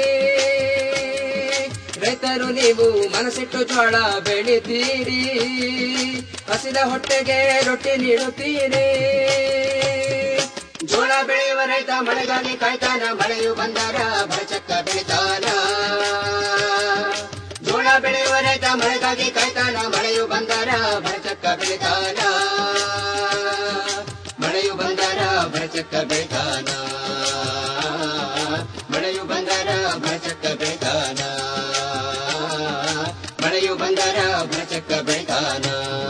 ರೈತರು ನೀವು ಮನಸ್ಸಿಟ್ಟು ಜ್ವಾಳ ಬೆಳಿತೀರಿ ಹಸಿದ ಹೊಟ್ಟೆಗೆ ರೊಟ್ಟಿ ನೀಡುತ್ತೀರಿ ಜೋಳ ಬೆಳೆಯುವ ರೈತ ಮಳೆಗಾಗಿ ಕಾಯ್ತಾನ ಮಳೆಯು ಬಂದರ ಬರಚಕ್ಕ ಬೆಳಿತಾನ ಜೋಳ ಬೆಳೆಯುವ ರೈತ ಮಳೆಗಾಗಿ ಕಾಯ್ತಾನ ಮಳೆಯು ಬಂದರ ಬರಚಕ್ಕ ಬೆಳಿತಾನ ಮಳೆಯು ಬಂದರ ಬರಚಕ್ಕ ಬೆಳಿತಾನ ಮಳೆಯು ಬಂದರ ಬರಚಕ್ಕ ಬೆಳಿತಾನ ಮಳೆಯು ಬಂದರ ಬರಚಕ್ಕ ಬೆಳಿತಾನ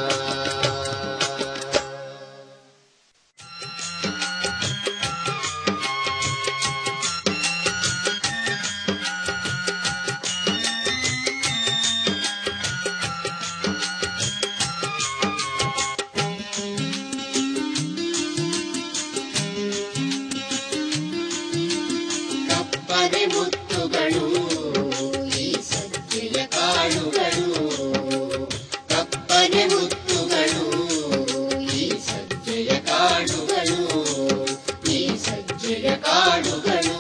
ಕಪ್ಪನೆ ಮುತ್ತುಗಳು ಈ ಸಜ್ಜೆಯ ಕಾಳುಗಳು ಕಪ್ಪನೆ ಮುತ್ತುಗಳು ಈ ಸಜ್ಜೆಯ ಕಾಳುಗಳು ಈ ಸಜ್ಜೆಯ ಕಾಳುಗಳು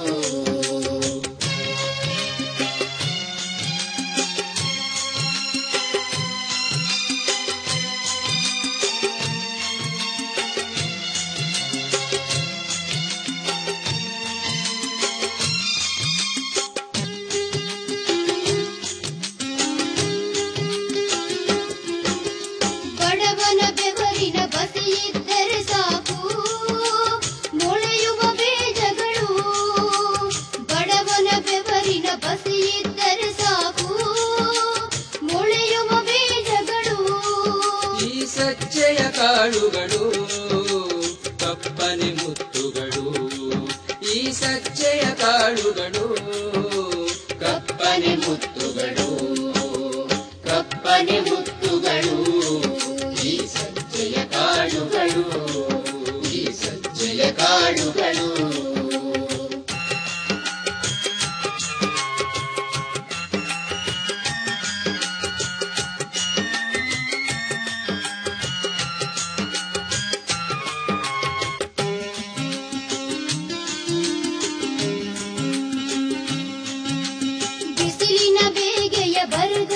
ಬಡವನ ಬೆವರಿನ ಬಸಿಯಿದ್ದರೆ ಸಾಕು ಮೊಳೆಯುವ ಬೀಜಗಳು ಬಡವನ ಬೆವರಿನ ಬಸಿಯಿದ್ದರೆ ಸಾಕು ಮೊಳೆಯುವ ಬೀಜಗಳು ಈ ಸಜ್ಜೆಯ ಕಾಳುಗಳು ಕಪ್ಪನೆ ಮುತ್ತುಗಳು ಈ ಸಜ್ಜೆಯ ಕಾಳುಗಳು ಕಪ್ಪನೆ ಮುತ್ತುಗಳು ಕಪ್ಪನೆ ಮುತ್ತುಗಳು ಈ ಸಜ್ಜೆಯ ಕಾಳುಗಳು ಈ ಸಜ್ಜೆಯ ಕಾಳುಗಳು ಬಿಸಿಲಿನ ಬೇಗೆಯ ಬರುತ್ತ